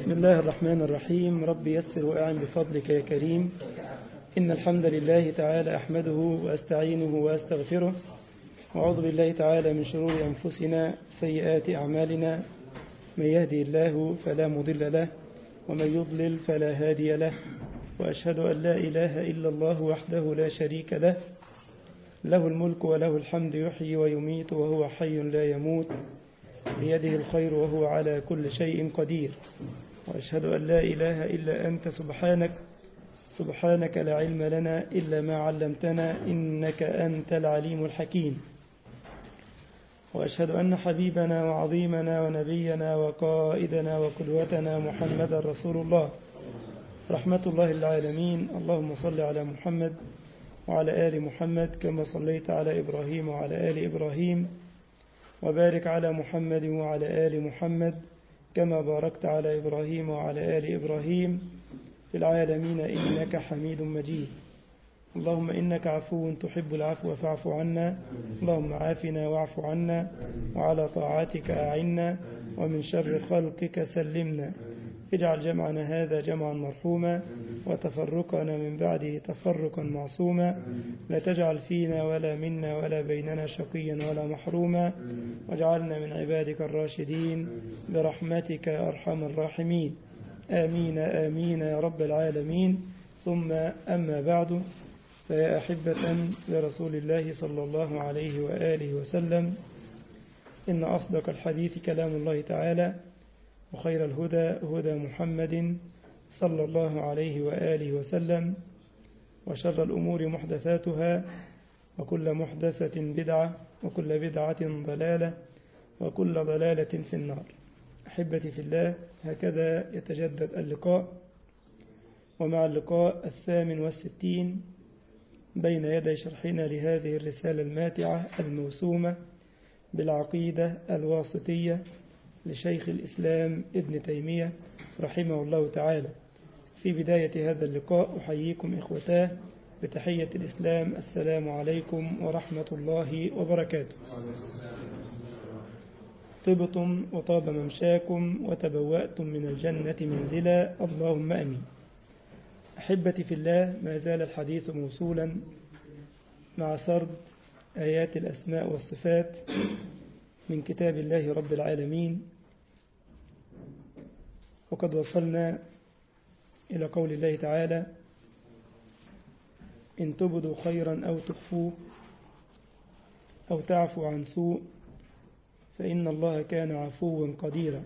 بسم الله الرحمن الرحيم رب يسر وأعن بفضلك يا كريم إن الحمد لله تعالى أحمده وأستعينه وأستغفره وأعوذ بالله تعالى من شرور أنفسنا سيئات أعمالنا من يهدي الله فلا مضل له ومن يضلل فلا هادي له وأشهد أن لا إله إلا الله وحده لا شريك له له الملك وله الحمد يحيي ويميت وهو حي لا يموت بيده الخير وهو على كل شيء قدير وأشهد أن لا إله إلا أنت سبحانك سبحانك لا علم لنا إلا ما علمتنا إنك أنت العليم الحكيم وأشهد أن حبيبنا وعظيمنا ونبينا وقائدنا وقدوتنا محمد رسول الله رحمة الله العالمين اللهم صل على محمد وعلى آل محمد كما صليت على إبراهيم وعلى آل إبراهيم وبارك على محمد وعلى آل محمد كما باركت على إبراهيم وعلى آل إبراهيم في العالمين إنك حميد مجيد اللهم إنك عفو تحب العفو فاعف عنا اللهم عافنا واعف عنا وعلى طاعتك أعنا ومن شر خلقك سلمنا اجعل جمعنا هذا جمعا مرحوما وتفرقنا من بعده تفرقا معصوما لا تجعل فينا ولا منا ولا بيننا شقيا ولا محروما واجعلنا من عبادك الراشدين برحمتك يا أرحم الراحمين آمين آمين يا رب العالمين ثم أما بعد فيا أحبة لرسول الله صلى الله عليه وآله وسلم إن أصدق الحديث كلام الله تعالى وخير الهدى هدى محمد صلى الله عليه وآله وسلم وشر الأمور محدثاتها وكل محدثة بدعة وكل بدعة ضلالة وكل ضلالة في النار أحبتي في الله هكذا يتجدد اللقاء ومع اللقاء الثامن والستين بين يدي شرحنا لهذه الرسالة الماتعة الموسومة بالعقيدة الواسطية لشيخ الإسلام ابن تيمية رحمه الله تعالى في بداية هذا اللقاء أحييكم إخوتاه بتحية الإسلام السلام عليكم ورحمة الله وبركاته طبتم وطاب ممشاكم وتبوأتم من الجنة منزلا اللهم أمين أحبتي في الله ما زال الحديث موصولا مع سرد آيات الأسماء والصفات من كتاب الله رب العالمين وقد وصلنا إلى قول الله تعالى إن تبدوا خيرا أو تخفوه أو تعفوا عن سوء فإن الله كان عفوا قديرا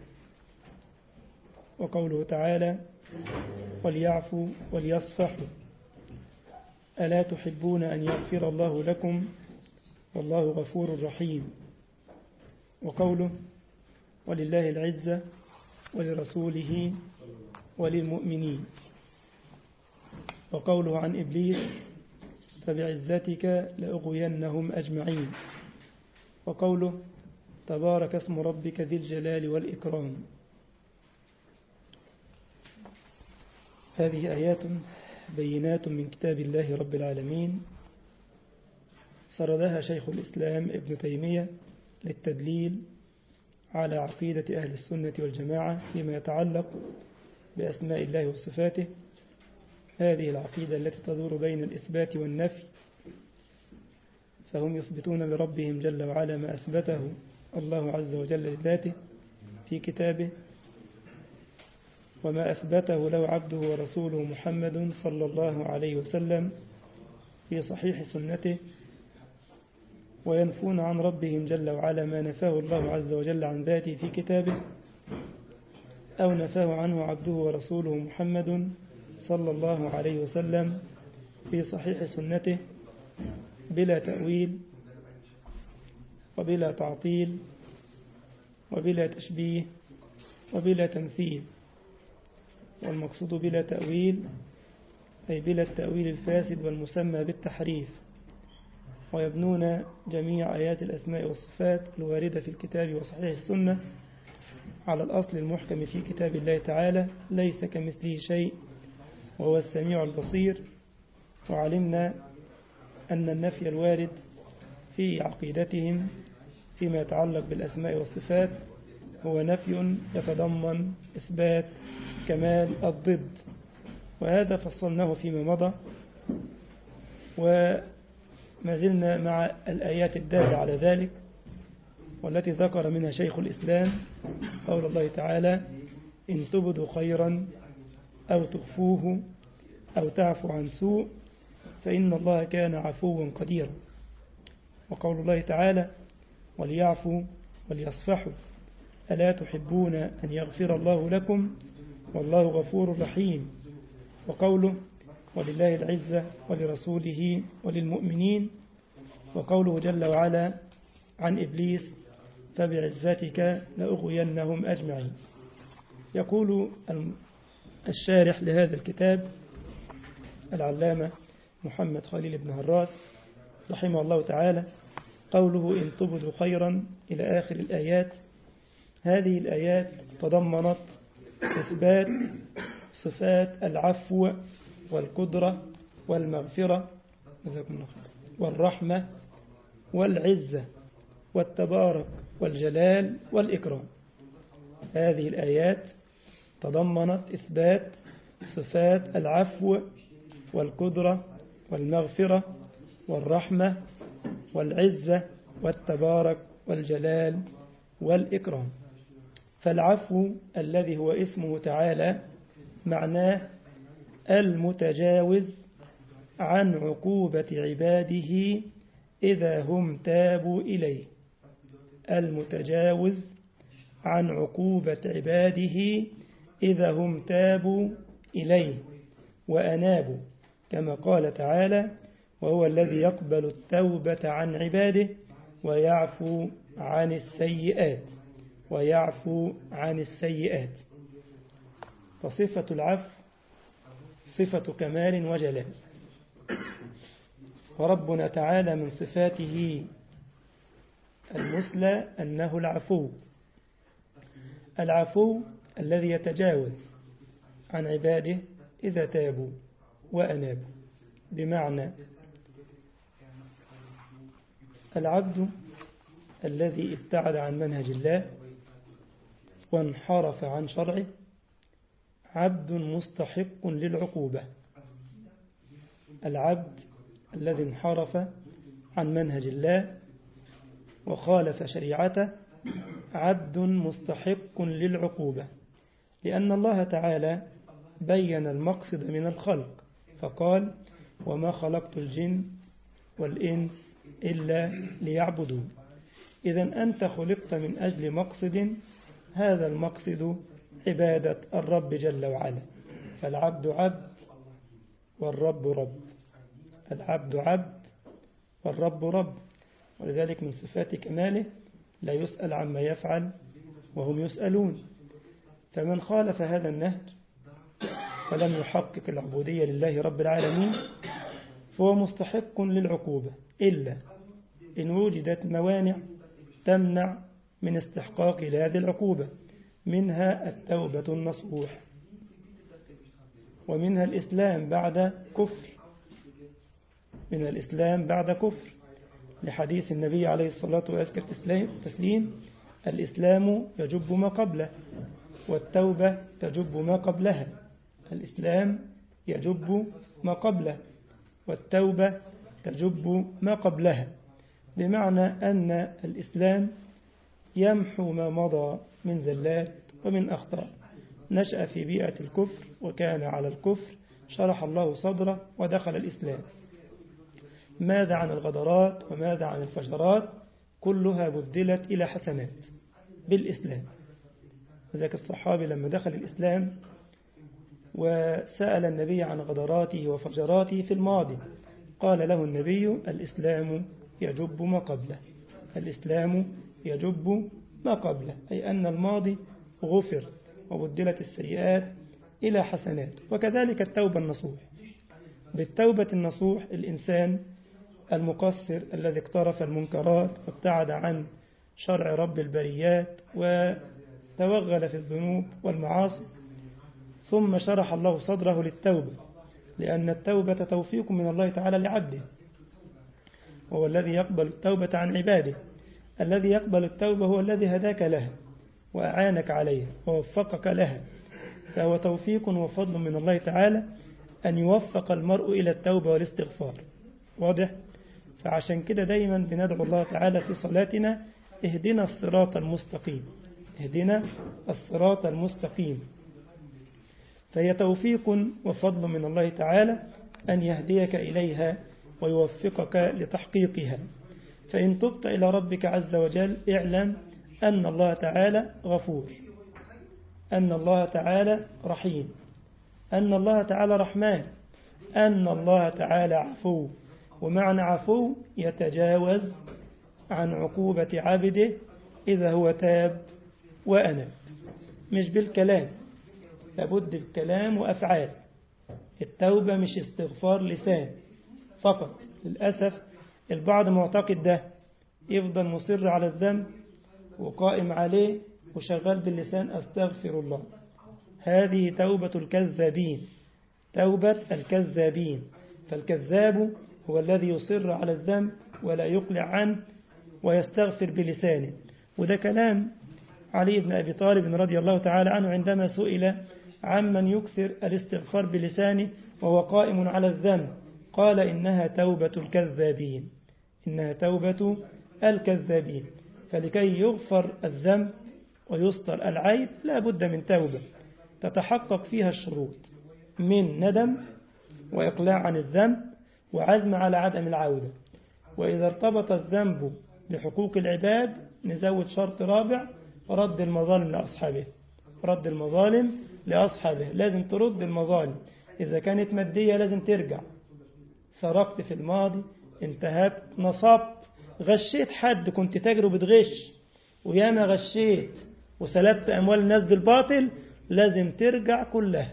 وقوله تعالى وليعفوا وليصفحوا ألا تحبون أن يغفر الله لكم والله غفور رحيم وقوله ولله العزة ولرسوله وللمؤمنين وقوله عن إبليس فبعزتك لأغوينهم أجمعين وقوله تبارك اسم ربك ذي الجلال والإكرام هذه آيات بينات من كتاب الله رب العالمين سردها شيخ الإسلام ابن تيمية للتدليل على عقيدة أهل السنة والجماعة فيما يتعلق بأسماء الله وصفاته هذه العقيدة التي تدور بين الإثبات والنفي فهم يثبتون لربهم جل وعلا ما أثبته الله عز وجل لذاته في كتابه وما أثبته له عبده ورسوله محمد صلى الله عليه وسلم في صحيح سنته وينفون عن ربهم جل وعلا ما نفاه الله عز وجل عن ذاته في كتابه أو نفاه عنه عبده ورسوله محمد صلى الله عليه وسلم في صحيح سنته بلا تأويل وبلا تعطيل وبلا تشبيه وبلا تمثيل والمقصود بلا تأويل أي بلا التأويل الفاسد والمسمى بالتحريف ويبنون جميع آيات الأسماء والصفات الواردة في الكتاب وصحيح السنة على الأصل المحكم في كتاب الله تعالى ليس كمثله شيء وهو السميع البصير وعلمنا أن النفي الوارد في عقيدتهم فيما يتعلق بالأسماء والصفات هو نفي يتضمن إثبات كمال الضد وهذا فصلناه فيما مضى وما زلنا مع الآيات الدالة على ذلك والتي ذكر منها شيخ الإسلام قول الله تعالى إن تبدوا خيرا أو تخفوه أو تعفو عن سوء فإن الله كان عفوا قديرا وقول الله تعالى وليعفوا وليصفحوا ألا تحبون أن يغفر الله لكم والله غفور رحيم وقوله ولله العزة ولرسوله وللمؤمنين وقوله جل وعلا عن إبليس فبعزتك لأغوينهم أجمعين يقول الشارح لهذا الكتاب العلامة محمد خليل بن هراس رحمه الله تعالى قوله إن تبدوا خيرا إلى آخر الآيات هذه الآيات تضمنت إثبات صفات العفو والقدرة والمغفرة والرحمة والعزة والتبارك والجلال والإكرام هذه الآيات تضمنت إثبات صفات العفو والقدرة والمغفرة والرحمة والعزة والتبارك والجلال والإكرام فالعفو الذي هو اسمه تعالى معناه المتجاوز عن عقوبة عباده إذا هم تابوا إليه المتجاوز عن عقوبة عباده إذا هم تابوا إليه وأنابوا كما قال تعالى وهو الذي يقبل التوبة عن عباده ويعفو عن السيئات ويعفو عن السيئات فصفة العفو صفة كمال وجلال وربنا تعالى من صفاته المثلى أنه العفو العفو الذي يتجاوز عن عباده إذا تابوا وأنابوا بمعنى العبد الذي ابتعد عن منهج الله وانحرف عن شرعه عبد مستحق للعقوبة العبد الذي انحرف عن منهج الله وخالف شريعته عبد مستحق للعقوبة لأن الله تعالى بين المقصد من الخلق فقال وما خلقت الجن والإنس إلا ليعبدون إذا أنت خلقت من أجل مقصد هذا المقصد عبادة الرب جل وعلا فالعبد عبد والرب رب العبد عبد والرب رب ولذلك من صفات كماله لا يسأل عما يفعل وهم يسألون فمن خالف هذا النهج ولم يحقق العبودية لله رب العالمين فهو مستحق للعقوبة إلا إن وجدت موانع تمنع من استحقاق هذه العقوبة منها التوبة النصوح ومنها الإسلام بعد كفر من الإسلام بعد كفر لحديث النبي عليه الصلاة والسلام تسليم الإسلام يجب ما قبله والتوبة تجب ما قبلها الإسلام يجب ما قبله والتوبة تجب ما قبلها بمعنى أن الإسلام يمحو ما مضى من زلات ومن أخطاء نشأ في بيئة الكفر وكان على الكفر شرح الله صدره ودخل الإسلام ماذا عن الغدرات وماذا عن الفجرات كلها بدلت إلى حسنات بالإسلام وذلك الصحابي لما دخل الإسلام وسأل النبي عن غدراته وفجراته في الماضي قال له النبي الإسلام يجب ما قبله الإسلام يجب ما قبله أي أن الماضي غفر وبدلت السيئات إلى حسنات وكذلك التوبة النصوح بالتوبة النصوح الإنسان المقصر الذي اقترف المنكرات وابتعد عن شرع رب البريات وتوغل في الذنوب والمعاصي ثم شرح الله صدره للتوبة لأن التوبة توفيق من الله تعالى لعبده وهو الذي يقبل التوبة عن عباده الذي يقبل التوبة هو الذي هداك لها وأعانك عليها ووفقك لها فهو توفيق وفضل من الله تعالى أن يوفق المرء إلى التوبة والاستغفار واضح؟ فعشان كده دايما بندعو الله تعالى في صلاتنا اهدنا الصراط المستقيم اهدنا الصراط المستقيم فهي توفيق وفضل من الله تعالى أن يهديك إليها ويوفقك لتحقيقها فإن تبت إلى ربك عز وجل اعلم أن الله تعالى غفور أن الله تعالى رحيم أن الله تعالى رحمن أن الله تعالى عفو ومعنى عفو يتجاوز عن عقوبة عبده إذا هو تاب وأنب مش بالكلام لابد الكلام وأفعال التوبة مش استغفار لسان فقط للأسف البعض معتقد ده يفضل مصر على الذنب وقائم عليه وشغال باللسان أستغفر الله هذه توبة الكذابين توبة الكذابين فالكذاب هو الذي يصر على الذنب ولا يقلع عنه ويستغفر بلسانه وده كلام علي بن أبي طالب رضي الله تعالى عنه عندما سئل عمن يكثر الاستغفار بلسانه وهو قائم على الذنب قال إنها توبة الكذابين إنها توبة الكذابين فلكي يغفر الذنب ويستر العيب لا بد من توبة تتحقق فيها الشروط من ندم وإقلاع عن الذنب وعزم على عدم العودة وإذا ارتبط الذنب بحقوق العباد نزود شرط رابع رد المظالم لأصحابه رد المظالم لأصحابه لازم ترد المظالم إذا كانت مادية لازم ترجع سرقت في الماضي انتهبت نصبت غشيت حد كنت تاجر وبتغش وياما غشيت وسلبت أموال الناس بالباطل لازم ترجع كلها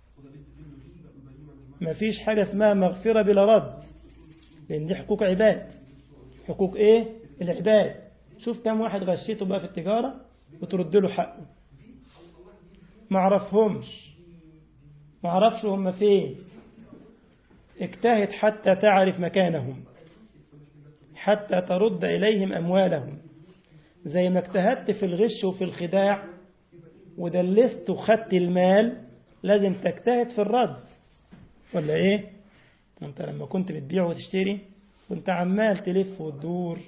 مفيش حاجة اسمها مغفرة بلا رد لأن دي حقوق عباد حقوق إيه؟ العباد شوف كم واحد غشيته بقى في التجارة وترد له حقه معرفهمش معرفش هم فين اجتهد حتى تعرف مكانهم حتى ترد إليهم أموالهم زي ما اجتهدت في الغش وفي الخداع ودلست وخدت المال لازم تجتهد في الرد ولا ايه انت لما كنت بتبيع وتشتري كنت عمال تلف وتدور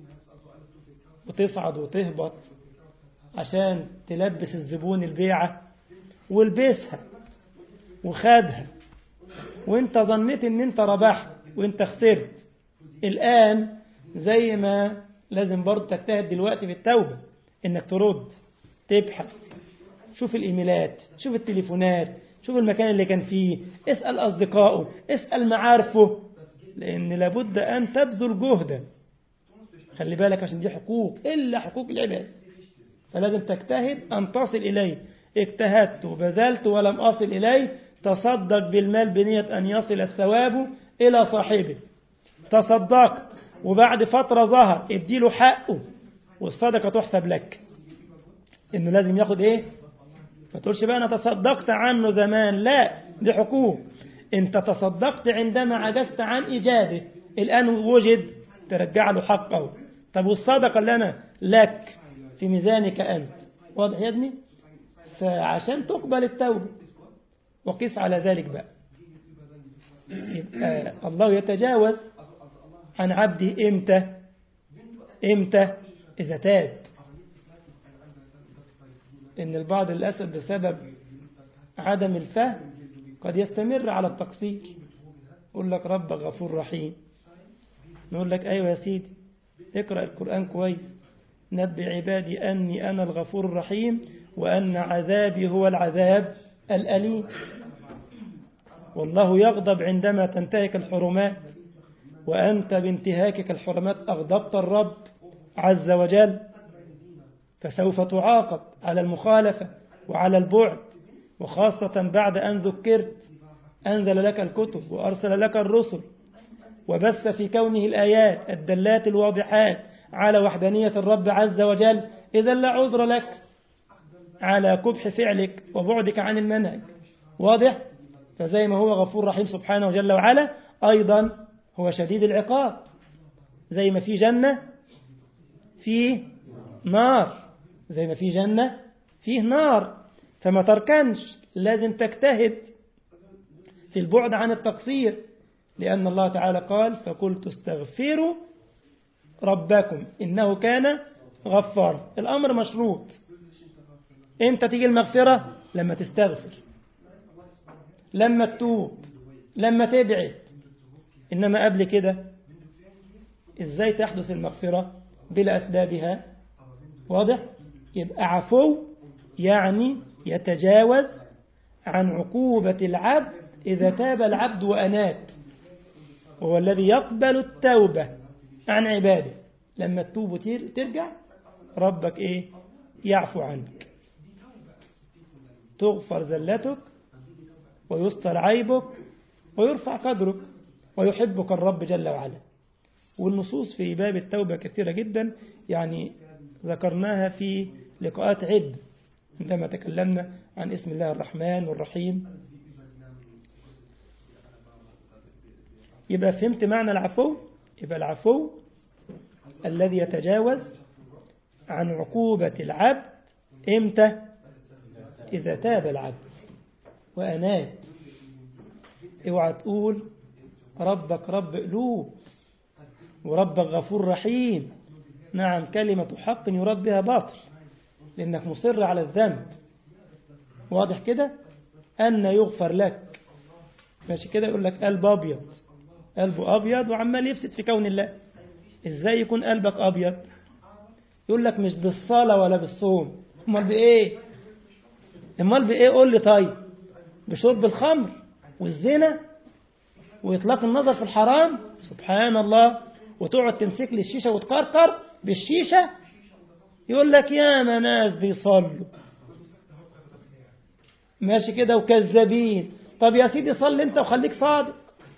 وتصعد وتهبط عشان تلبس الزبون البيعة ولبسها وخدها وانت ظنيت ان انت ربحت وانت خسرت الآن زي ما لازم برضه تجتهد دلوقتي في التوبة انك ترد تبحث شوف الايميلات شوف التليفونات شوف المكان اللي كان فيه اسأل أصدقائه اسأل معارفه لأن لابد أن تبذل جهدا خلي بالك عشان دي حقوق إلا حقوق العباد فلازم تجتهد أن تصل إليه اجتهدت وبذلت ولم أصل إليه تصدق بالمال بنية أن يصل الثواب إلى صاحبه تصدقت وبعد فترة ظهر اديله حقه والصدقة تحسب لك إنه لازم ياخد إيه ما تقولش بقى أنا تصدقت عنه زمان لا دي حقوق انت تصدقت عندما عجزت عن إيجاده الآن وجد ترجع له حقه طب والصدقة اللي أنا لك في ميزانك أنت واضح يا ابني فعشان تقبل التوبة وقيس على ذلك بقى يبقى الله يتجاوز عن عبده إمتى إمتى إذا تاب إن البعض للأسف بسبب عدم الفهم قد يستمر على التقصير يقول لك ربك غفور رحيم نقول لك أيوة يا سيدي اقرأ القرآن كويس نبي عبادي أني أنا الغفور الرحيم وأن عذابي هو العذاب الأليم والله يغضب عندما تنتهك الحرمات وأنت بانتهاكك الحرمات أغضبت الرب عز وجل فسوف تعاقب على المخالفة وعلى البعد وخاصة بعد أن ذكرت أنزل لك الكتب وأرسل لك الرسل وبث في كونه الآيات الدلات الواضحات على وحدانية الرب عز وجل إذا لا عذر لك على قبح فعلك وبعدك عن المنهج واضح فزي ما هو غفور رحيم سبحانه جل وعلا أيضا هو شديد العقاب زي ما في جنة في نار زي ما في جنة فيه نار فما تركنش لازم تجتهد في البعد عن التقصير لأن الله تعالى قال فقلت استغفروا ربكم إنه كان غفار الأمر مشروط إمتى تيجي المغفرة لما تستغفر لما تتوب لما تبعد إنما قبل كده إزاي تحدث المغفرة بلا أسبابها واضح يبقى عفو يعني يتجاوز عن عقوبة العبد إذا تاب العبد وأناب وهو الذي يقبل التوبة عن عباده لما تتوب وترجع ربك إيه يعفو عنك تغفر زلتك ويستر عيبك ويرفع قدرك ويحبك الرب جل وعلا والنصوص في باب التوبة كثيرة جدا يعني ذكرناها في لقاءات عد عندما تكلمنا عن اسم الله الرحمن والرحيم يبقى فهمت معنى العفو يبقى العفو الذي يتجاوز عن عقوبة العبد امتى إذا تاب العبد وأناب اوعى تقول ربك رب قلوب وربك غفور رحيم نعم كلمة حق يراد بها باطل لأنك مصر على الذنب واضح كده أن يغفر لك ماشي كده يقول لك قلب أبيض قلبه أبيض وعمال يفسد في كون الله إزاي يكون قلبك أبيض يقول لك مش بالصلاة ولا بالصوم امال بإيه امال بإيه قول لي طيب بشرب الخمر والزنا وإطلاق النظر في الحرام سبحان الله وتقعد تمسك لي الشيشة وتقرقر بالشيشة يقول لك يا ما ناس بيصلوا ماشي كده وكذابين طب يا سيدي صلي انت وخليك صادق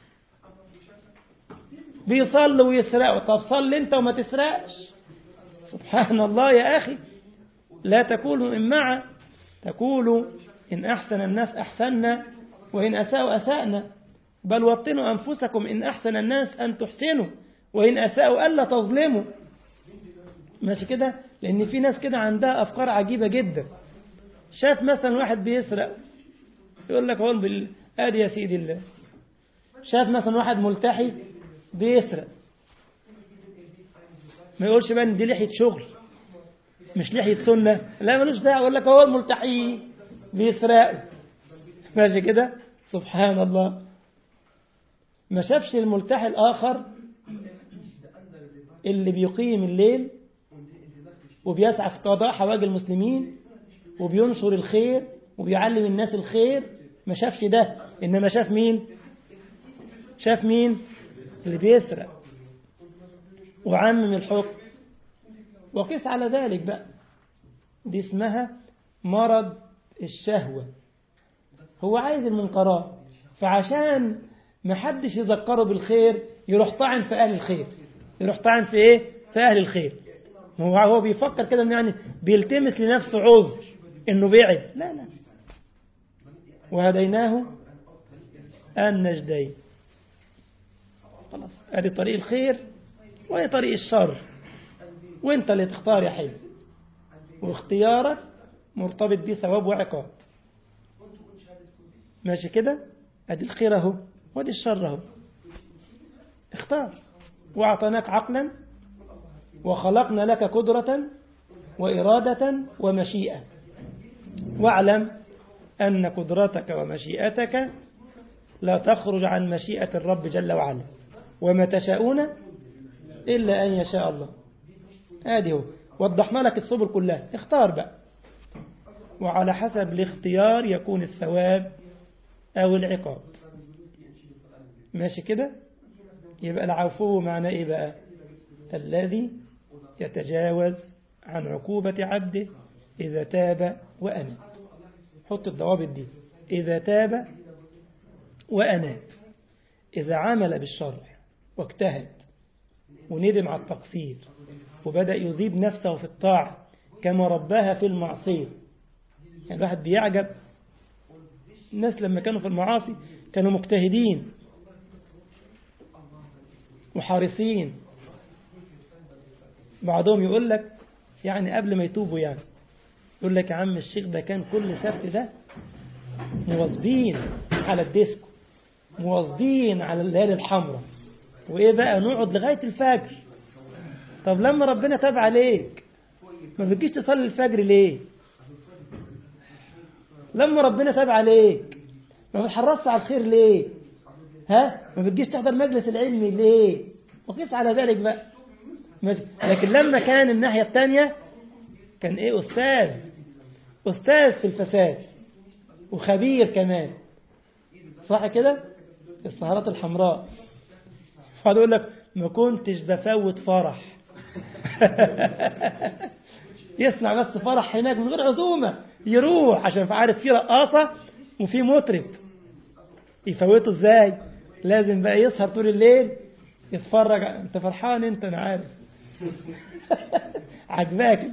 بيصلوا ويسرقوا طب صلي انت وما تسرقش سبحان الله يا أخي لا تقولوا إن مع تقولوا إن أحسن الناس أحسننا وإن أساءوا أسأنا بل وطنوا أنفسكم إن أحسن الناس أن تحسنوا وإن أساءوا ألا تظلموا ماشي كده لأن في ناس كده عندها أفكار عجيبة جدا شاف مثلا واحد بيسرق يقول لك هو بال... آدي يا سيدي الله شاف مثلا واحد ملتحي بيسرق ما يقولش بقى ان دي لحية شغل مش لحية سنة لا ملوش داعي يقول لك هو الملتحي بيسرقوا ماشي كده سبحان الله ما شافش الملتحي الآخر اللي بيقيم الليل وبيسعى في قضاء حوائج المسلمين وبينشر الخير وبيعلم الناس الخير ما شافش ده إنما شاف مين شاف مين اللي بيسرق وعمم الحكم وقس على ذلك بقى دي اسمها مرض الشهوة هو عايز المنكرات فعشان ما حدش يذكره بالخير يروح طعن في أهل الخير يروح طعن في إيه في أهل الخير هو هو بيفكر كده إنه يعني بيلتمس لنفسه عذر إنه بيعد لا لا وهديناه النجدين خلاص ادي طريق الخير وهي طريق الشر وانت اللي تختار يا حبيبي واختيارك مرتبط بيه ثواب وعقاب ماشي كده ادي الخير اهو وادي الشر اهو اختار واعطيناك عقلا وخلقنا لك قدرة وإرادة ومشيئة واعلم أن قدرتك ومشيئتك لا تخرج عن مشيئة الرب جل وعلا وما تشاءون إلا أن يشاء الله آدي هو وضحنا لك السبل كلها اختار بقى وعلى حسب الاختيار يكون الثواب أو العقاب ماشي كده يبقى العفو معنى إيه بقى الذي يتجاوز عن عقوبة عبده إذا تاب وأناب حط الضوابط دي إذا تاب وأناب إذا عمل بالشرع واجتهد وندم على التقصير وبدأ يذيب نفسه في الطاعة كما رباها في المعصية يعني الواحد بيعجب الناس لما كانوا في المعاصي كانوا مجتهدين وحارسين بعضهم يقول لك يعني قبل ما يتوبوا يعني يقول لك يا عم الشيخ ده كان كل سبت ده مواظبين على الديسكو مواظبين على الليالي الحمراء وايه بقى نقعد لغايه الفجر طب لما ربنا تاب عليك ما بتجيش تصلي الفجر ليه لما ربنا تاب عليك ما بتحرصش على الخير ليه ها ما بتجيش تحضر مجلس العلم ليه وقيس على ذلك بقى ماشي. لكن لما كان الناحية الثانية كان ايه أستاذ أستاذ في الفساد وخبير كمان صح كده السهرات الحمراء فقعد يقول لك ما كنتش بفوت فرح يسمع بس فرح هناك من غير عزومة يروح عشان عارف في رقاصة وفي مطرب يفوته ازاي لازم بقى يسهر طول الليل يتفرج انت فرحان انت انا عارف عجباك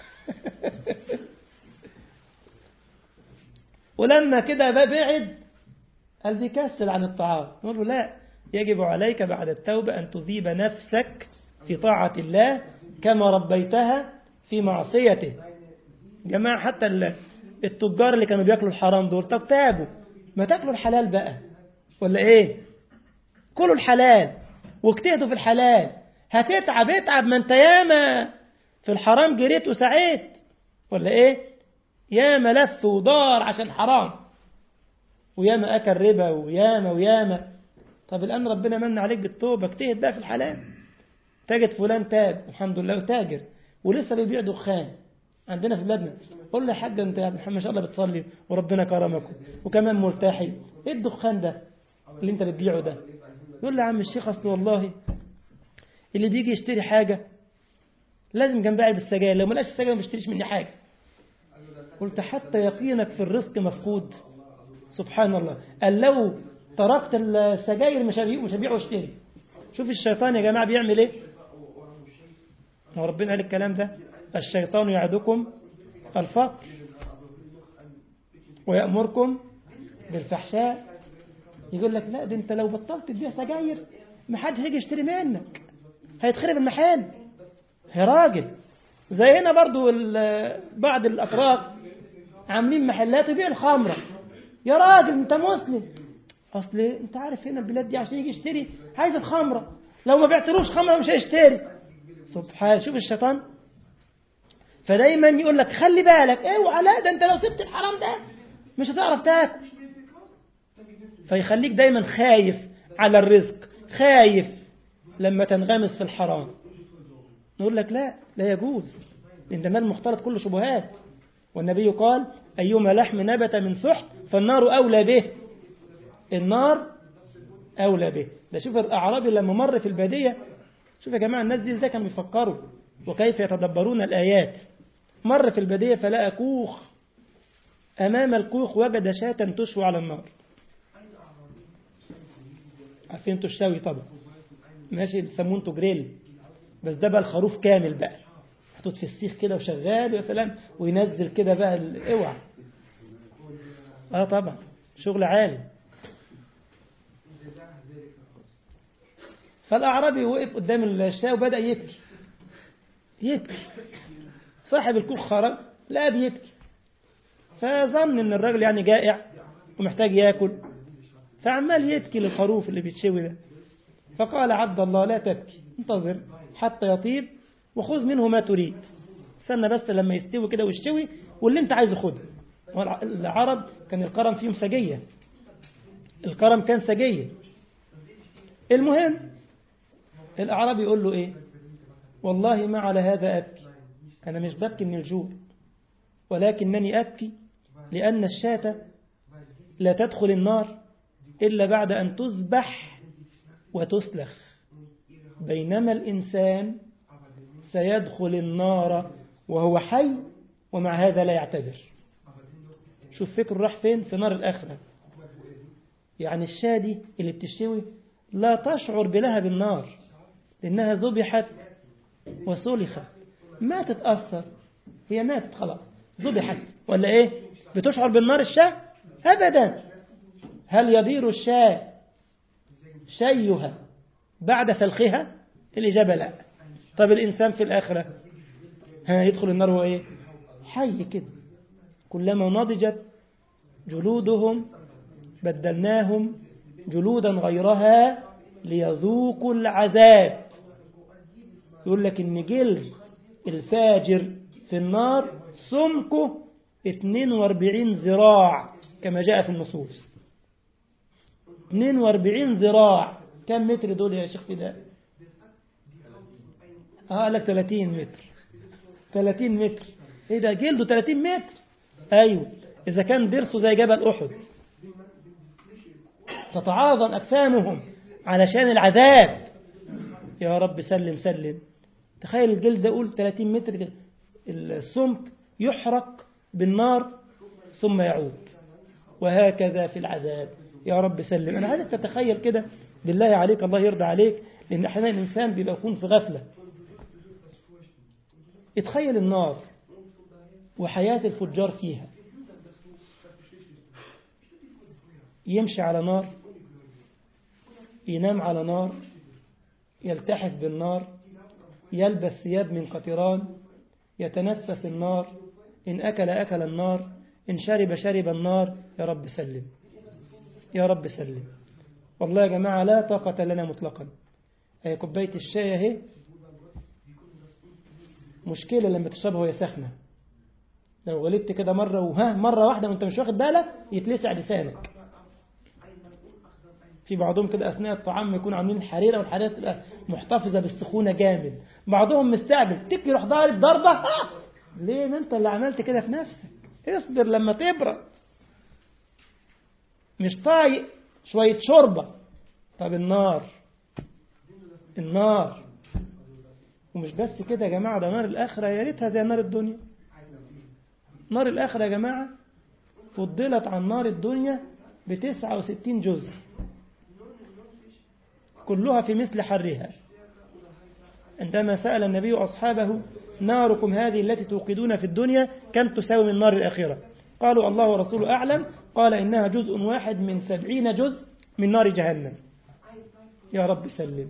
ولما كده بقى بعد قال بيكسل عن الطعام نقول له لا يجب عليك بعد التوبة أن تذيب نفسك في طاعة الله كما ربيتها في معصيته جماعة حتى التجار اللي كانوا بياكلوا الحرام دول طب تابوا ما تاكلوا الحلال بقى ولا ايه كلوا الحلال واجتهدوا في الحلال هتتعب اتعب ما انت ياما في الحرام جريت وسعيت ولا ايه ياما لف ودار عشان حرام وياما اكل ربا وياما وياما طب الان ربنا من عليك بالتوبه اجتهد بقى في الحلال تجد فلان تاب الحمد لله وتاجر ولسه بيبيع دخان عندنا في بلادنا قول له يا حاج انت يا محمد ما شاء الله بتصلي وربنا كرمك وكمان مرتاحي ايه الدخان ده اللي انت بتبيعه ده يقول له يا عم الشيخ اصل والله اللي بيجي يشتري حاجة لازم جنبها بالسجاير لو ما لقاش السجاير ما بيشتريش مني حاجة قلت حتى يقينك في الرزق مفقود سبحان الله قال لو تركت السجاير مش هبيع مش هبيع واشتري شوف الشيطان يا جماعة بيعمل ايه هو ربنا قال الكلام ده الشيطان يعدكم الفقر ويأمركم بالفحشاء يقول لك لا ده انت لو بطلت تبيع سجاير ما حدش هيجي يشتري منك هيتخرب المحل يا راجل زي هنا برضو بعض الأفراد عاملين محلات ويبيعوا الخمرة يا راجل انت مسلم اصل انت عارف هنا البلاد دي عشان يجي يشتري عايز الخمرة لو ما بعتلوش خمرة مش هيشتري سبحان شوف الشيطان فدايما يقول لك خلي بالك اوعى لا ده انت لو سبت الحرام ده مش هتعرف تاكل فيخليك دايما خايف على الرزق خايف لما تنغمس في الحرام نقول لك لا لا يجوز لأن ده مال مختلط كله شبهات والنبي قال أيما لحم نبت من سحت فالنار أولى به النار أولى به ده شوف الأعرابي لما مر في البادية شوف يا جماعة الناس دي ازاي كانوا بيفكروا وكيف يتدبرون الآيات مر في البادية فلقى كوخ أمام الكوخ وجد شاة تشوي على النار عارفين انتوا الشوي طبعا ماشي بيسموه انتوا جريل بس ده بقى الخروف كامل بقى محطوط في السيخ كده وشغال يا سلام وينزل كده بقى اوعى اه طبعا شغل عالي فالاعرابي وقف قدام الشاة وبدا يبكي يبكي صاحب الكوخ خرج لا بيبكي فظن ان الراجل يعني جائع ومحتاج ياكل فعمال يبكي للخروف اللي بيتشوي ده فقال عبد الله لا تبكي انتظر حتى يطيب وخذ منه ما تريد استنى بس لما يستوي كده ويشتوي واللي انت عايزه خده العرب كان الكرم فيهم سجية الكرم كان سجية المهم الأعرابي يقول له إيه والله ما على هذا أبكي أنا مش ببكي من الجوع ولكنني أبكي لأن الشاة لا تدخل النار إلا بعد أن تذبح وتسلخ بينما الإنسان سيدخل النار وهو حي ومع هذا لا يعتذر شوف فكر راح فين في نار الآخرة يعني الشادي اللي بتشتوي لا تشعر بلهب النار لأنها ذبحت وسلخت ما تتأثر هي ماتت خلاص ذبحت ولا إيه بتشعر بالنار الشاه أبدا هل يضير الشاه شيها بعد سلخها الإجابة لا طب الإنسان في الآخرة ها يدخل النار وإيه حي كده كلما نضجت جلودهم بدلناهم جلودا غيرها ليذوقوا العذاب يقول لك ان جلد الفاجر في النار سمكه 42 ذراع كما جاء في النصوص 42 ذراع كم متر دول يا شيخ فداء اه قال لك 30 متر 30 متر ايه ده جلده 30 متر ايوه اذا كان ضرسه زي جبل احد تتعاظم اجسامهم علشان العذاب يا رب سلم سلم تخيل الجلد ده قول 30 متر كده. السمك يحرق بالنار ثم يعود وهكذا في العذاب يا رب سلم أنا عايزك تتخيل كده بالله عليك الله يرضى عليك لأن أحيانا الإنسان بيبقى يكون في غفلة اتخيل النار وحياة الفجار فيها يمشي على نار ينام على نار يلتحف بالنار يلبس ثياب من قطران يتنفس النار إن أكل أكل النار إن شرب شرب النار يا رب سلم يا رب سلم والله يا جماعة لا طاقة لنا مطلقا هي كوباية الشاي اهي مشكلة لما تشربها وهي سخنة لو غلبت كده مرة وها مرة واحدة وانت مش واخد بالك يتلسع لسانك في بعضهم كده أثناء الطعام يكون عاملين حريرة والحريرة تبقى محتفظة بالسخونة جامد بعضهم مستعجل تكفي يروح ضارب ضربة آه! ليه ما انت اللي عملت كده في نفسك اصبر لما تبرد مش طايق شوية شوربة طب النار النار ومش بس كده يا جماعة ده نار الآخرة يا ريتها زي نار الدنيا نار الآخرة يا جماعة فضلت عن نار الدنيا بتسعة وستين جزء كلها في مثل حرها عندما سأل النبي أصحابه ناركم هذه التي توقدون في الدنيا كم تساوي من نار الآخرة قالوا الله ورسوله أعلم قال إنها جزء واحد من سبعين جزء من نار جهنم يا رب سلم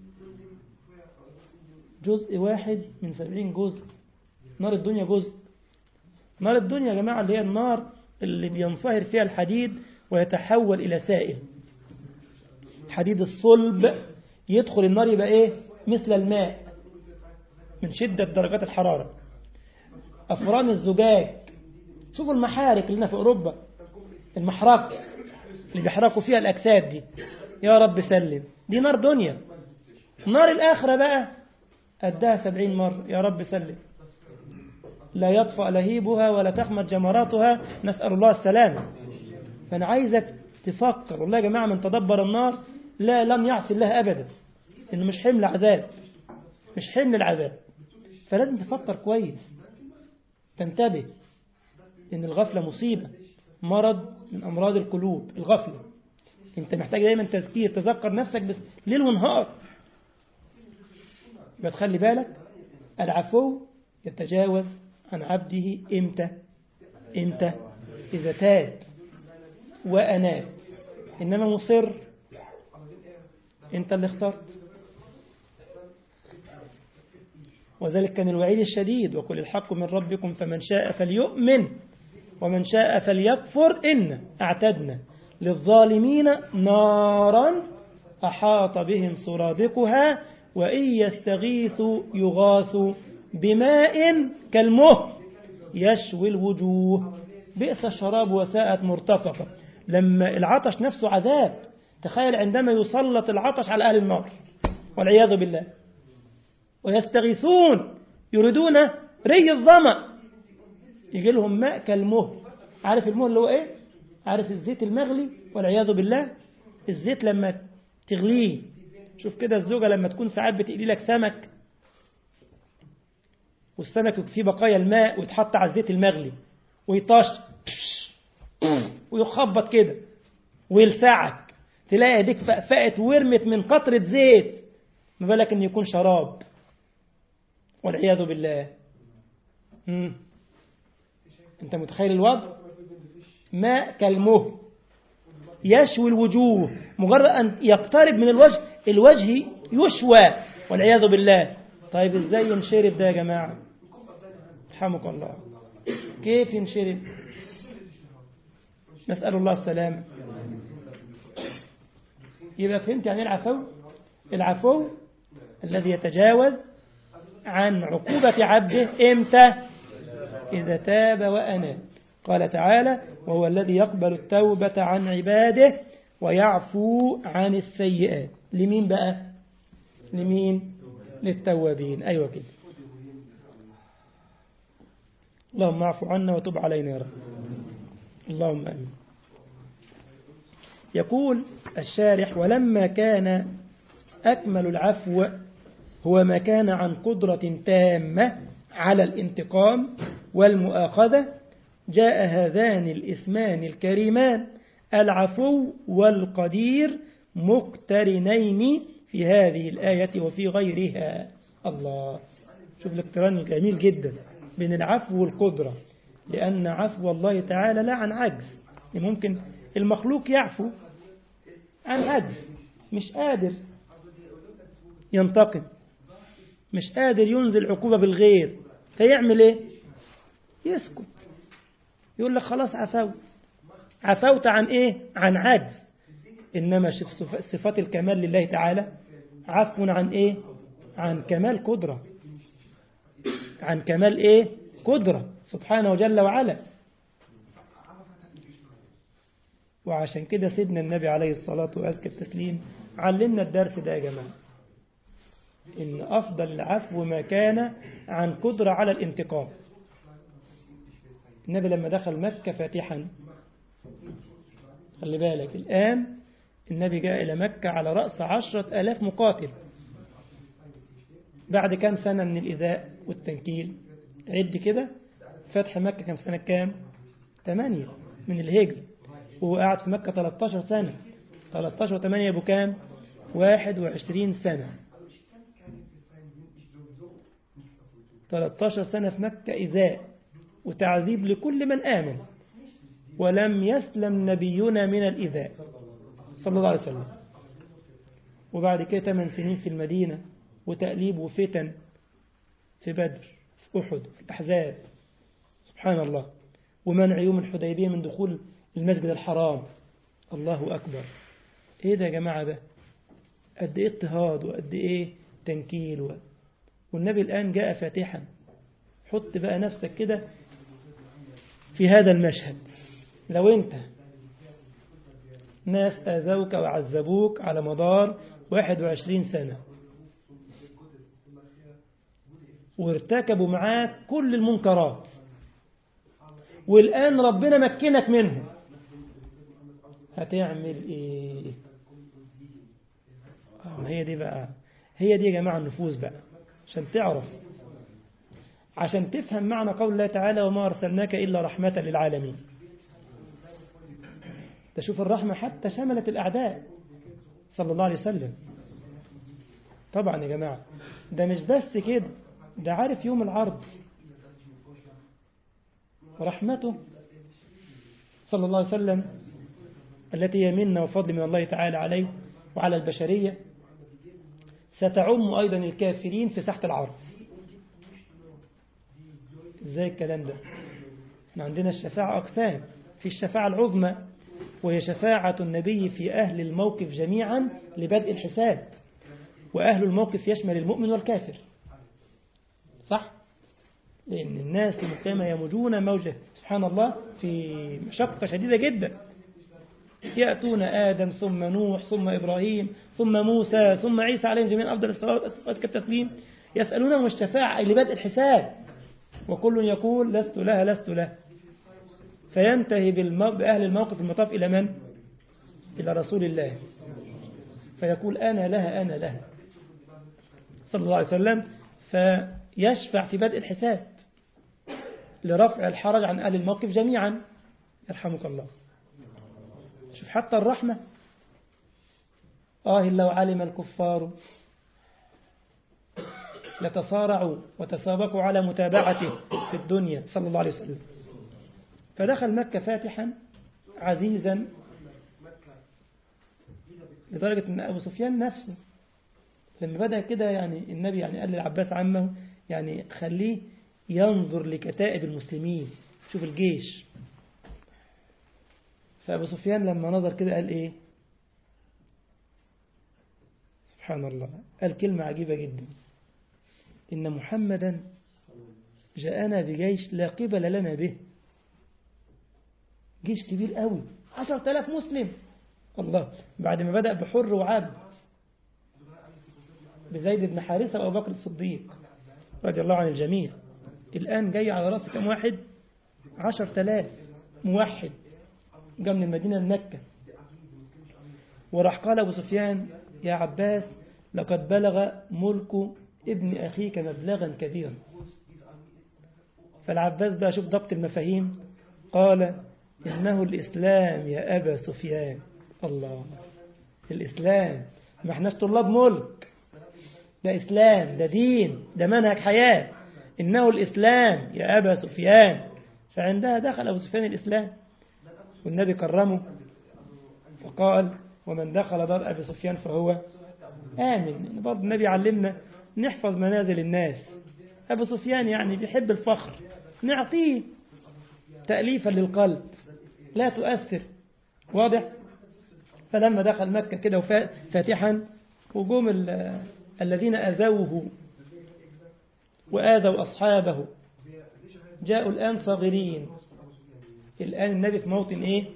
جزء واحد من سبعين جزء نار الدنيا جزء نار الدنيا يا جماعة اللي هي النار اللي بينصهر فيها الحديد ويتحول إلى سائل حديد الصلب يدخل النار يبقى إيه مثل الماء من شدة درجات الحرارة أفران الزجاج شوفوا المحارق اللي هنا في أوروبا المحرقة اللي بيحرقوا فيها الأجساد دي يا رب سلم دي نار دنيا نار الآخرة بقى أداها سبعين مرة يا رب سلم لا يطفأ لهيبها ولا تخمد جمراتها نسأل الله السلامة فأنا عايزك تفكر والله يا جماعة من تدبر النار لا لن يعصي الله أبدا إنه مش حمل عذاب مش حمل العذاب فلازم تفكر كويس تنتبه إن الغفلة مصيبة مرض من أمراض القلوب الغفلة أنت محتاج دايما تذكير تذكر نفسك بس ليل ونهار يبقى تخلي بالك العفو يتجاوز عن عبده إمتى إمتى إذا تاب وأناب إنما مصر أنت اللي اخترت وذلك كان الوعيد الشديد وقل الحق من ربكم فمن شاء فليؤمن ومن شاء فليكفر إن أعتدنا للظالمين نارا أحاط بهم سرادقها وإن يستغيثوا يغاثوا بماء كالمهر يشوي الوجوه بئس الشراب وساءت مرتفقة لما العطش نفسه عذاب تخيل عندما يسلط العطش على أهل النار والعياذ بالله ويستغيثون يريدون ري الظمأ يجي لهم ماء كالمهر عارف المهر اللي هو ايه عارف الزيت المغلي والعياذ بالله الزيت لما تغليه شوف كده الزوجة لما تكون ساعات بتقلي لك سمك والسمك فيه بقايا الماء ويتحط على الزيت المغلي ويطش ويخبط كده ويلسعك تلاقي ايديك فقفقت ورمت من قطرة زيت ما بالك ان يكون شراب والعياذ بالله مم. انت متخيل الوضع ماء كالمهر يشوي الوجوه مجرد أن يقترب من الوجه الوجه يشوى والعياذ بالله طيب ازاي ينشرب ده يا جماعة رحمك الله كيف ينشرب نسأل الله السلامة يبقى فهمت يعني العفو العفو الذي يتجاوز عن عقوبة عبده إمتى إذا تاب وأناب قال تعالى وهو الذي يقبل التوبة عن عباده ويعفو عن السيئات لمين بقى لمين للتوابين أيوة كده اللهم اعف عنا وتب علينا يا رب اللهم أمين يقول الشارح ولما كان أكمل العفو هو ما كان عن قدرة تامة على الانتقام والمؤاخذة جاء هذان الاسمان الكريمان العفو والقدير مقترنين في هذه الآية وفي غيرها الله شوف الاقتران الجميل جدا بين العفو والقدرة لأن عفو الله تعالى لا عن عجز ممكن المخلوق يعفو عن عجز مش قادر ينتقم مش قادر ينزل عقوبة بالغير فيعمل ايه يسكت يقول لك خلاص عفوت عفوت عن ايه عن عجز انما شوف صفات الكمال لله تعالى عفو عن ايه عن كمال قدرة عن كمال ايه قدرة سبحانه جل وعلا وعشان كده سيدنا النبي عليه الصلاة وأزكى التسليم علمنا الدرس ده يا جماعة إن أفضل العفو ما كان عن قدرة على الانتقام النبي لما دخل مكة فاتحا خلي بالك الآن النبي جاء إلى مكة على رأس عشرة ألاف مقاتل بعد كام سنة من الإذاء والتنكيل عد كده فتح مكة كم سنة كام ثمانية من الهجر وهو قاعد في مكة 13 سنة 13 و8 يبقوا كام 21 سنة 13 سنة في مكة إذاء وتعذيب لكل من آمن ولم يسلم نبينا من الإذاء صلى الله عليه وسلم وبعد كده 8 سنين في المدينة وتأليب وفتن في بدر في أحد في الأحزاب سبحان الله ومنع يوم الحديبية من دخول المسجد الحرام الله أكبر إيه ده يا جماعة ده قد إيه اضطهاد وقد إيه تنكيل و... والنبي الآن جاء فاتحا حط بقى نفسك كده في هذا المشهد لو أنت ناس آذوك وعذبوك على مدار 21 سنة وارتكبوا معاك كل المنكرات والآن ربنا مكنك منهم هتعمل ايه هي دي بقى هي دي يا جماعة النفوس بقى عشان تعرف عشان تفهم معنى قول الله تعالى وما أرسلناك إلا رحمة للعالمين تشوف الرحمة حتى شملت الأعداء صلى الله عليه وسلم طبعا يا جماعة ده مش بس كده ده عارف يوم العرض رحمته صلى الله عليه وسلم التي هي منا وفضل من الله تعالى عليه وعلى البشرية ستعم أيضا الكافرين في ساحة العرض ازاي الكلام ده احنا عندنا الشفاعة أقسام في الشفاعة العظمى وهي شفاعة النبي في أهل الموقف جميعا لبدء الحساب وأهل الموقف يشمل المؤمن والكافر صح؟ لأن الناس في القيامة يموجون موجة سبحان الله في مشقة شديدة جدا يأتون آدم ثم نوح ثم إبراهيم ثم موسى ثم عيسى عليهم جميعا أفضل الصلاة والتسليم يسألونهم الشفاعة أي لبدء الحساب وكل يقول لست لها لست له فينتهي بأهل الموقف المطاف إلى من؟ إلى رسول الله فيقول أنا لها أنا لها صلى الله عليه وسلم فيشفع في بدء الحساب لرفع الحرج عن أهل الموقف جميعا يرحمك الله شوف حتى الرحمة آه لو علم الكفار لتصارعوا وتسابقوا على متابعته في الدنيا صلى الله عليه وسلم فدخل مكة فاتحا عزيزا لدرجة أن أبو سفيان نفسه لما بدأ كده يعني النبي يعني قال للعباس عمه يعني خليه ينظر لكتائب المسلمين شوف الجيش فأبو سفيان لما نظر كده قال إيه سبحان الله قال كلمة عجيبة جدا إن محمدا جاءنا بجيش لا قبل لنا به جيش كبير قوي عشر تلاف مسلم الله بعد ما بدأ بحر وعبد بزيد بن حارثة وأبو بكر الصديق رضي الله عن الجميع الآن جاي على رأس كم واحد عشر تلاف موحد جاء من المدينة لمكة وراح قال أبو سفيان يا عباس لقد بلغ ملك ابن أخيك مبلغا كبيرا فالعباس بقى شوف ضبط المفاهيم قال إنه الإسلام يا أبا سفيان الله الإسلام ما احناش طلاب ملك ده إسلام ده دين ده منهج حياة إنه الإسلام يا أبا سفيان فعندها دخل أبو سفيان الإسلام والنبي كرمه فقال ومن دخل دار أبي سفيان فهو آمن برضه النبي علمنا نحفظ منازل الناس أبو سفيان يعني بيحب الفخر نعطيه تأليفا للقلب لا تؤثر واضح فلما دخل مكة كده فاتحا هجوم الذين أذوه وآذوا أصحابه جاءوا الآن صاغرين الآن النبي في موطن إيه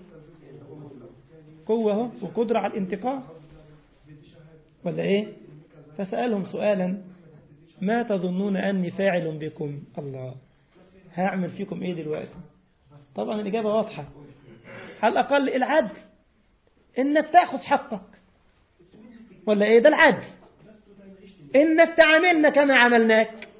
قوة وقدرة على الانتقام ولا إيه فسألهم سؤالا ما تظنون أني فاعل بكم الله هعمل فيكم إيه دلوقتي طبعا الإجابة واضحة على الأقل العدل إنك تأخذ حقك ولا إيه ده العدل إنك تعاملنا كما عملناك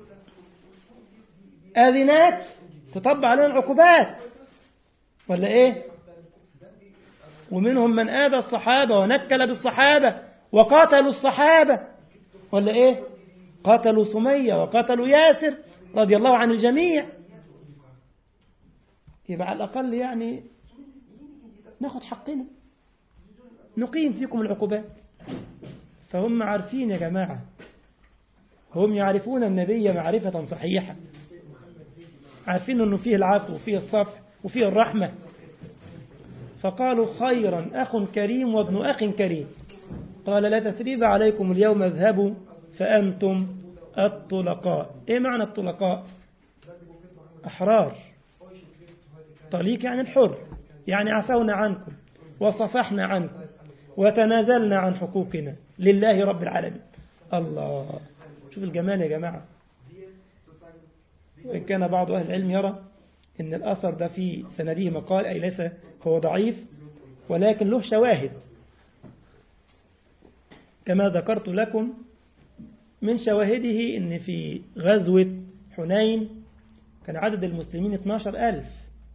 آذنات تطبع علينا العقوبات ولا إيه ومنهم من آذى الصحابة ونكل بالصحابة وقاتلوا الصحابة ولا إيه قاتلوا سمية وقاتلوا ياسر رضي الله عن الجميع يبقى على الأقل يعني ناخد حقنا نقيم فيكم العقوبات فهم عارفين يا جماعة هم يعرفون النبي معرفة صحيحة عارفين أنه فيه العفو وفيه الصفح وفيه الرحمة فقالوا خيرا أخ كريم وابن أخ كريم قال لا تثريب عليكم اليوم اذهبوا فأنتم الطلقاء إيه معنى الطلقاء أحرار طليق يعني الحر يعني عفونا عنكم وصفحنا عنكم وتنازلنا عن حقوقنا لله رب العالمين الله شوف الجمال يا جماعة وإن كان بعض أهل العلم يرى أن الأثر ده في سنده مقال أي ليس هو ضعيف ولكن له شواهد كما ذكرت لكم من شواهده أن في غزوة حنين كان عدد المسلمين 12 ألف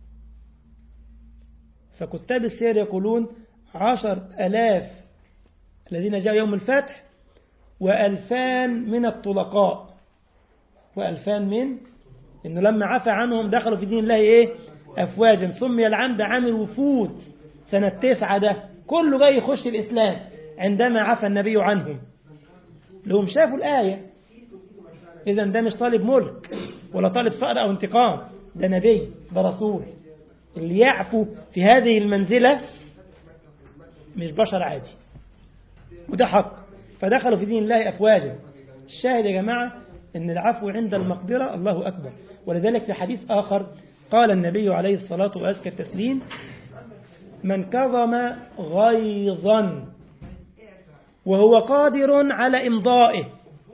فكتاب السير يقولون عشر ألاف الذين جاءوا يوم الفتح وألفان من الطلقاء وألفان من إنه لما عفى عنهم دخلوا في دين الله إيه أفواجا سمي العام ده عام الوفود سنة تسعة ده كله جاي يخش الإسلام عندما عفى النبي عنهم لهم شافوا الآية إذا ده مش طالب ملك ولا طالب صقر أو انتقام ده نبي ده رسول اللي يعفو في هذه المنزلة مش بشر عادي وده حق فدخلوا في دين الله أفواجا الشاهد يا جماعة أن العفو عند المقدرة الله أكبر ولذلك في حديث آخر قال النبي عليه الصلاة وأزكى التسليم من كظم غيظا وهو قادر على إمضائه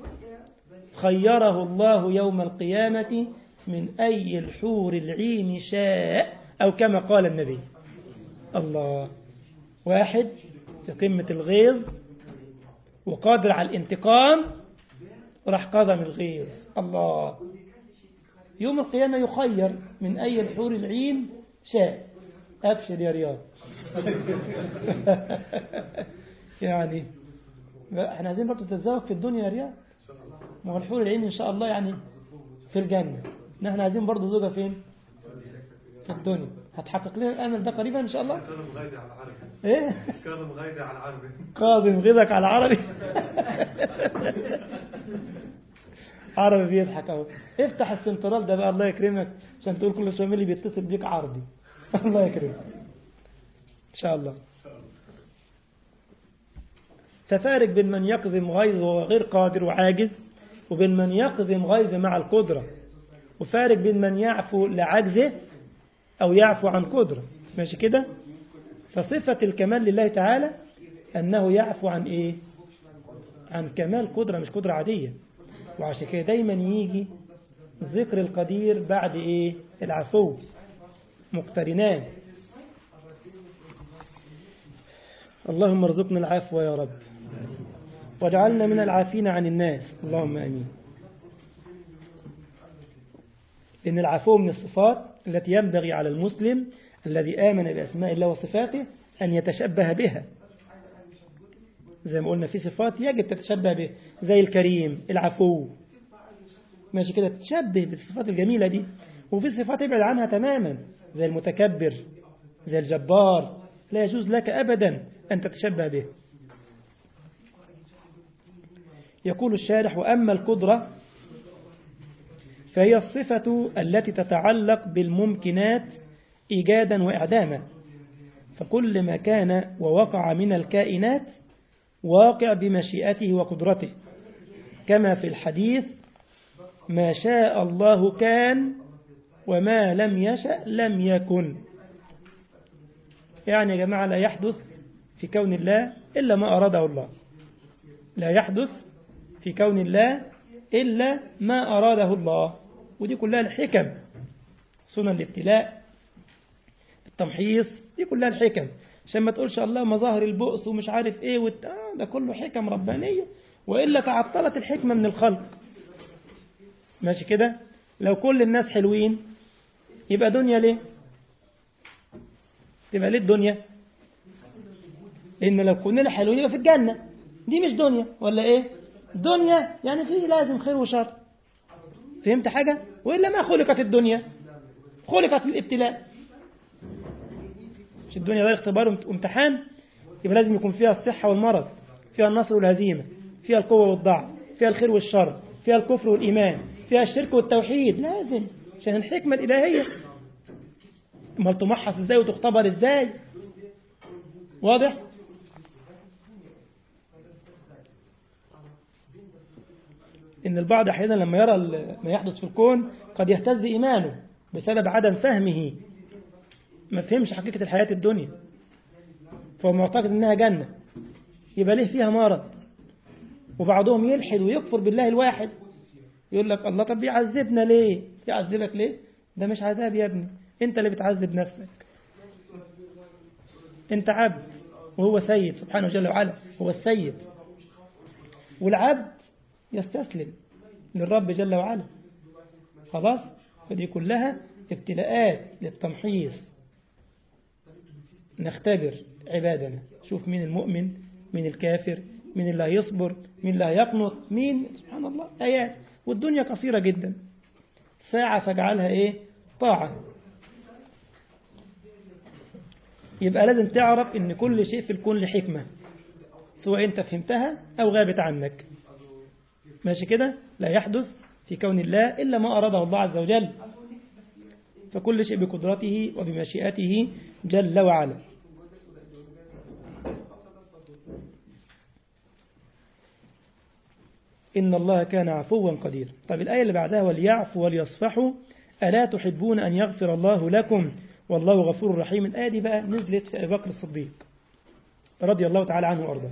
خيره الله يوم القيامة من أي الحور العين شاء أو كما قال النبي الله واحد في قمة الغيظ وقادر على الانتقام وراح قضم الغيظ الله يوم القيامة يخير من أي الحور العين شاء أبشر يا رياض يعني احنا عايزين برضه تتزوج في الدنيا يا رياض ما هو الحور العين إن شاء الله يعني في الجنة نحن عايزين برضه زوجة فين في الدنيا هتحقق لنا الأمل ده قريبا إن شاء الله كاظم غايدي على العربي إيه كاظم غايدي على العربي قاضم غيظك على عربي عربي بيضحك اهو افتح السنترال ده بقى الله يكرمك عشان تقول كل شويه مين اللي بيتصل بيك عربي الله يكرمك ان شاء الله ففارق بين من يقذم غيظ وهو غير قادر وعاجز وبين من يقذم غيظ مع القدرة وفارق بين من يعفو لعجزه أو يعفو عن قدرة ماشي كده فصفة الكمال لله تعالى أنه يعفو عن إيه عن كمال قدرة مش قدرة عادية وعشان كده دايما يجي ذكر القدير بعد إيه العفو مقترنان اللهم ارزقنا العفو يا رب واجعلنا من العافين عن الناس اللهم امين إن العفو من الصفات التي ينبغي على المسلم الذي آمن بأسماء الله وصفاته أن يتشبه بها زي ما قلنا في صفات يجب تتشبه به زي الكريم العفو ماشي كده تتشبه بالصفات الجميلة دي وفي صفات ابعد عنها تماما زي المتكبر زي الجبار لا يجوز لك أبدا أن تتشبه به يقول الشارح وأما القدرة فهي الصفة التي تتعلق بالممكنات إيجادا وإعداما فكل ما كان ووقع من الكائنات واقع بمشيئته وقدرته كما في الحديث ما شاء الله كان وما لم يشأ لم يكن يعني يا جماعة لا يحدث في كون الله إلا ما أراده الله لا يحدث في كون الله إلا ما أراده الله ودي كلها الحكم سنن الابتلاء التمحيص دي كلها الحكم عشان ما تقولش الله مظاهر البؤس ومش عارف ايه والت... آه ده كله حكم ربانية وإلا تعطلت الحكمة من الخلق ماشي كده لو كل الناس حلوين يبقى دنيا ليه تبقى ليه الدنيا لأن لو كلنا حلوين يبقى في الجنة دي مش دنيا ولا ايه دنيا يعني فيه لازم خير وشر فهمت حاجة وإلا ما خلقت الدنيا خلقت الابتلاء مش الدنيا غير اختبار وامتحان يبقى لازم يكون فيها الصحة والمرض فيها النصر والهزيمة فيها القوة والضعف فيها الخير والشر فيها الكفر والإيمان فيها الشرك والتوحيد لازم عشان الحكمة الإلهية امال تمحص ازاي وتختبر ازاي واضح إن البعض أحيانا لما يرى ما يحدث في الكون قد يهتز إيمانه بسبب عدم فهمه ما فهمش حقيقة الحياة الدنيا فهو معتقد إنها جنة يبقى ليه فيها مرض وبعضهم يلحد ويكفر بالله الواحد يقول لك الله طب بيعذبنا ليه يعذبك ليه ده مش عذاب يا ابني انت اللي بتعذب نفسك انت عبد وهو سيد سبحانه جل وعلا هو السيد والعبد يستسلم للرب جل وعلا خلاص فدي كلها ابتلاءات للتمحيص نختبر عبادنا شوف مين المؤمن مين الكافر مين اللي هيصبر مين اللي هيقنط مين سبحان الله آيات والدنيا قصيرة جدا ساعة فاجعلها ايه طاعة يبقى لازم تعرف ان كل شيء في الكون لحكمة سواء انت فهمتها او غابت عنك ماشي كده لا يحدث في كون الله إلا ما أراده الله عز وجل فكل شيء بقدرته وبمشيئته جل وعلا إن الله كان عفوا قدير طيب الآية اللي بعدها وليعفوا وليصفحوا ألا تحبون أن يغفر الله لكم والله غفور رحيم الآية دي بقى نزلت في أبي بكر الصديق رضي الله تعالى عنه وأرضاه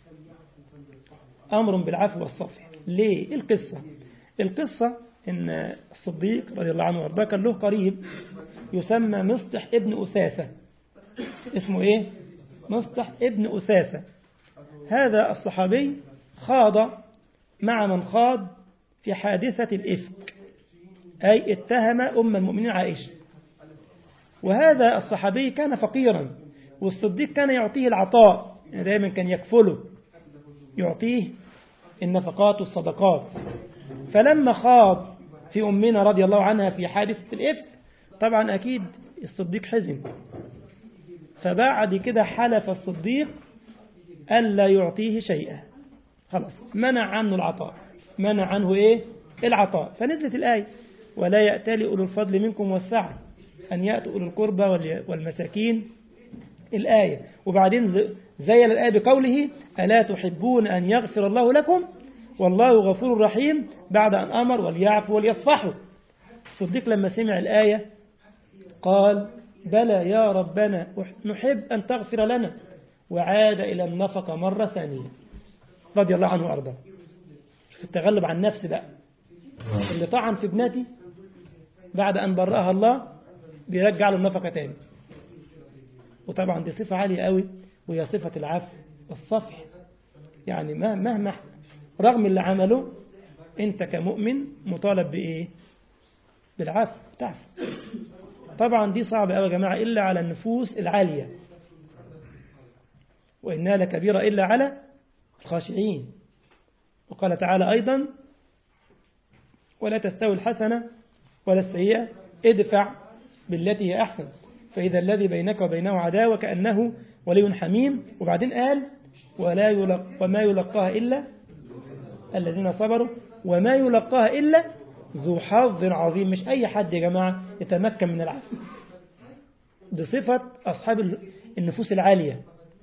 أمر بالعفو والصفح ليه إيه القصة القصة إن الصديق رضي الله عنه وارضاه كان له قريب يسمى مصطح ابن أساسة اسمه إيه مصطح ابن أساسة هذا الصحابي خاض مع من خاض في حادثة الإفك أي اتهم أم المؤمنين عائشة وهذا الصحابي كان فقيرا والصديق كان يعطيه العطاء يعني دائما كان يكفله يعطيه النفقات والصدقات فلما خاض في أمنا رضي الله عنها في حادثة الإفك طبعا أكيد الصديق حزن فبعد كده حلف الصديق ألا يعطيه شيئا خلاص منع عنه العطاء منع عنه إيه العطاء فنزلت الآية ولا يأتلي أولو الفضل منكم والسعة أن يأتوا أولو القربى والمساكين الآية وبعدين زين الآية بقوله ألا تحبون أن يغفر الله لكم والله غفور رحيم بعد أن أمر وليعفوا وليصفحوا الصديق لما سمع الآية قال بلى يا ربنا نحب أن تغفر لنا وعاد إلى النفقة مرة ثانية رضي الله عنه وأرضاه شوف التغلب عن النفس بقى اللي طعن في ابنتي بعد أن برأها الله بيرجع له النفقة تاني وطبعا دي صفة عالية قوي وهي صفة العفو والصفح يعني مهما رغم اللي عمله انت كمؤمن مطالب بإيه بالعفو تعفو طبعا دي صعبة قوي يا جماعة إلا على النفوس العالية وإنها لكبيرة إلا على الخاشعين وقال تعالى أيضا ولا تستوي الحسنة ولا السيئة ادفع بالتي هي أحسن فإذا الذي بينك وبينه عداوة كأنه ولي حميم وبعدين قال ولا يلق وما يلقاها إلا الذين صبروا وما يلقاها إلا ذو حظ عظيم مش أي حد يا جماعة يتمكن من العفو دي صفة أصحاب النفوس العالية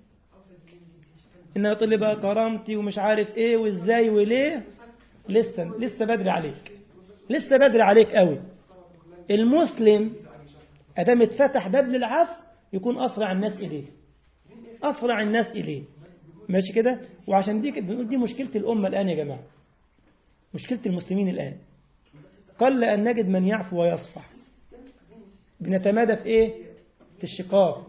إنها تقول لي بقى كرامتي ومش عارف إيه وإزاي وليه لسه لسه بدري عليك لسه بدري عليك قوي المسلم أدام اتفتح باب للعفو يكون أسرع الناس إليه أسرع الناس إليه ماشي كده وعشان دي بنقول دي مشكلة الأمة الآن يا جماعة مشكلة المسلمين الآن قل أن نجد من يعفو ويصفح بنتمادى في إيه في الشقاق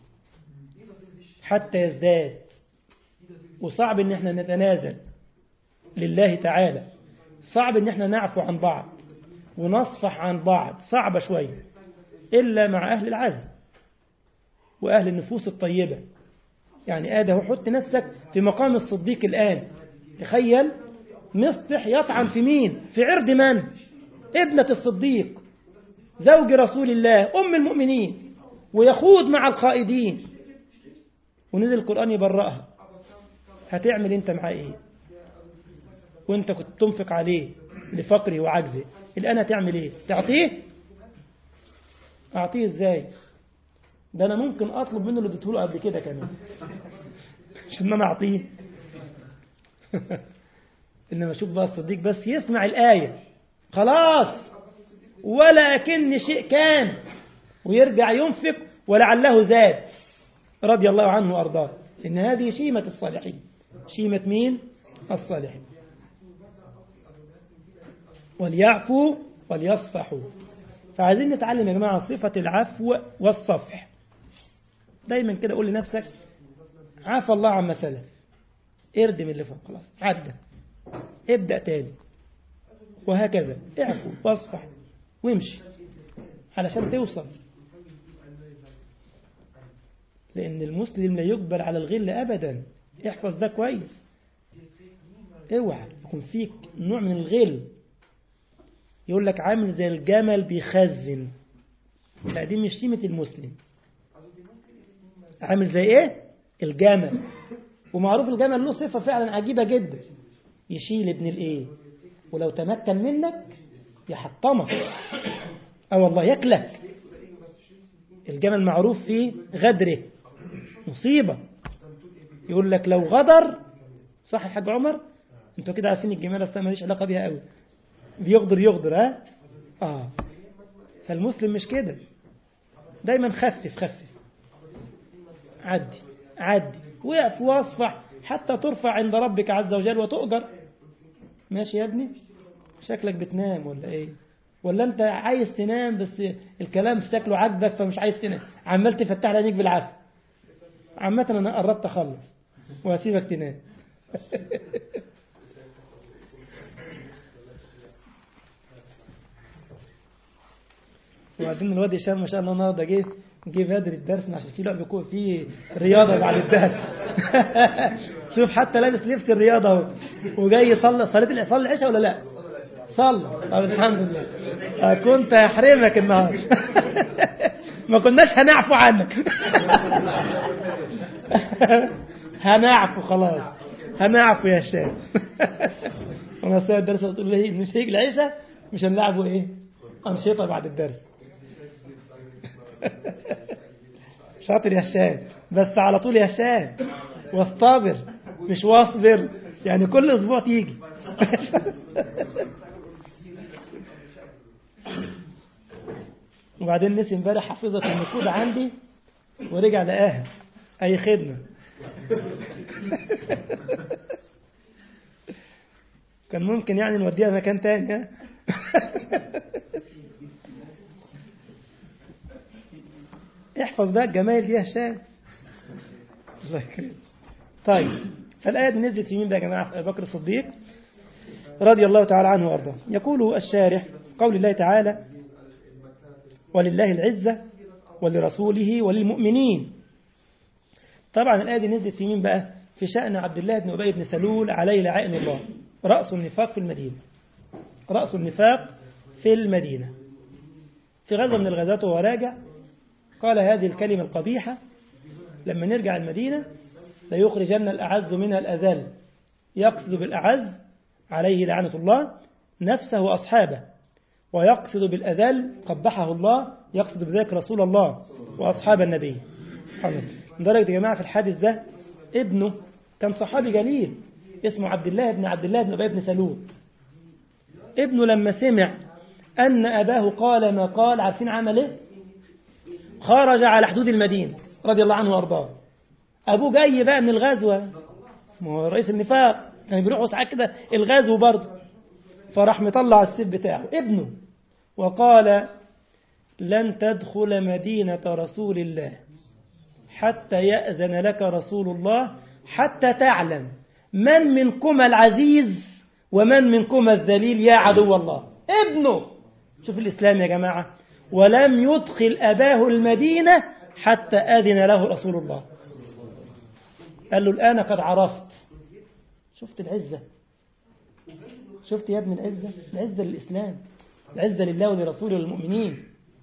حتى يزداد وصعب ان احنا نتنازل لله تعالى صعب ان احنا نعفو عن بعض ونصفح عن بعض صعبة شوية إلا مع أهل العزم وأهل النفوس الطيبة يعني آده حط نفسك في مقام الصديق الآن تخيل مصطح يطعن في مين في عرض من ابنة الصديق زوج رسول الله أم المؤمنين ويخوض مع الخائدين ونزل القرآن يبرأها هتعمل انت معاه ايه وانت كنت تنفق عليه لفقره وعجزه الآن هتعمل ايه تعطيه اعطيه ازاي ده انا ممكن اطلب منه اللي اديته له قبل كده كمان مش ان انا اعطيه انما شوف بقى الصديق بس يسمع الآية خلاص ولا أكن شيء كان ويرجع ينفق ولعله زاد رضي الله عنه وأرضاه إن هذه شيمة الصالحين شيمة مين الصالحين وليعفوا وليصفحوا فعايزين نتعلم يا جماعة صفة العفو والصفح دايما كده قول لنفسك عفى الله عما سلف اردم اللي فوق خلاص عدى ابدأ تاني وهكذا اعفو واصفح وامشي علشان توصل لأن المسلم لا يقبل على الغل أبدا احفظ ده كويس اوعى يكون فيك نوع من الغل يقول لك عامل زي الجمل بيخزن لا دي مش شيمة المسلم عامل زي ايه الجمل ومعروف الجمل له صفة فعلا عجيبة جدا يشيل ابن الايه ولو تمكن منك يحطمك اه والله ياكلك الجمل معروف في غدره مصيبة يقول لك لو غدر صح يا حاج عمر انتوا كده عارفين الجمال اصلا ماليش علاقة بيها قوي بيغدر يغدر ها اه فالمسلم مش كده دايما خفف خفف عدي عدي واقف واصفح حتى ترفع عند ربك عز وجل وتؤجر ماشي يا ابني شكلك بتنام ولا ايه ولا انت عايز تنام بس الكلام شكله عاجبك فمش عايز تنام عمال تفتح لي عينيك بالعافيه عامة انا قربت اخلص وهسيبك تنام وبعدين الواد هشام ما شاء الله النهارده جه جه بدري الدرس عشان في لعب كوره في رياضه بعد الدرس شوف حتى لابس لبس الرياضه اهو وجاي يصلي صلاه يصلي العشاء ولا لا؟ صلى طب الحمد لله كنت هحرمك النهارده ما كناش هنعفو عنك هنعفو خلاص هنعفو يا هشام ونصيحة الدرس تقول له مش هيجي العشاء مش هنلعبه ايه أنشطة بعد الدرس شاطر يا هشام بس على طول يا هشام واصطبر مش واصبر يعني كل اسبوع تيجي وبعدين نسي امبارح حفظت النقود عندي ورجع لقاها اي خدمه كان ممكن يعني نوديها مكان تاني ها احفظ بقى الجمايل دي يا هشام الله يكرمك طيب فالآية دي نزلت في مين بقى يا جماعة في أبي بكر الصديق رضي الله تعالى عنه وأرضاه يقول الشارح قول الله تعالى ولله العزة ولرسوله وللمؤمنين طبعا الآية دي نزلت في مين بقى في شأن عبد الله بن أبي بن سلول عليه لعائن الله رأس النفاق في المدينة رأس النفاق في المدينة في غزوة من الغزوات وهو راجع قال هذه الكلمة القبيحة لما نرجع المدينة ليخرجن الأعز منها الأذل يقصد بالأعز عليه لعنة الله نفسه وأصحابه ويقصد بالأذل قبحه الله يقصد بذلك رسول الله وأصحاب النبي سبحانه لدرجة يا جماعة في الحادث ده ابنه كان صحابي جليل اسمه عبد الله بن عبد الله بن أبي بن سلول ابنه لما سمع أن أباه قال ما قال عارفين عمل إيه خرج على حدود المدينة رضي الله عنه وأرضاه أبوه جاي بقى من الغزوة ما هو رئيس النفاق كان بيروحوا ساعات كده الغزو برضه فراح مطلع السيف بتاعه ابنه وقال لن تدخل مدينة رسول الله حتى يأذن لك رسول الله حتى تعلم من منكما العزيز ومن منكما الذليل يا عدو الله ابنه شوف الإسلام يا جماعة ولم يدخل أباه المدينة حتى أذن له رسول الله قال له الآن قد عرفت شفت العزة شفت يا ابن العزة العزة للإسلام العزة لله ولرسوله وللمؤمنين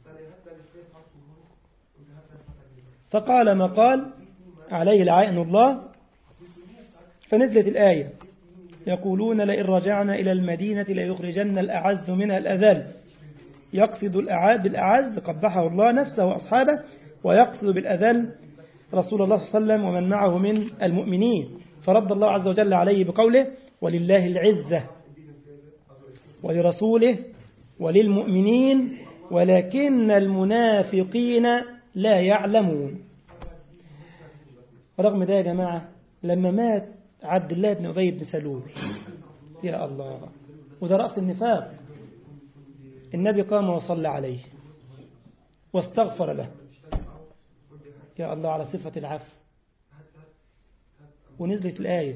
فقال ما قال عليه لعائن الله فنزلت الآية يقولون لئن رجعنا إلى المدينة ليخرجن الأعز منها الأذل يقصد الأعز بالأعز قبحه الله نفسه وأصحابه ويقصد بالأذل رسول الله صلى الله عليه وسلم ومن معه من المؤمنين فرد الله عز وجل عليه بقوله ولله العزة ولرسوله وللمؤمنين ولكن المنافقين لا يعلمون رغم ده يا جماعة لما مات عبد الله بن أبي بن سلول يا الله وده رأس النفاق النبي قام وصلى عليه واستغفر له يا الله على صفة العفو ونزلت الآية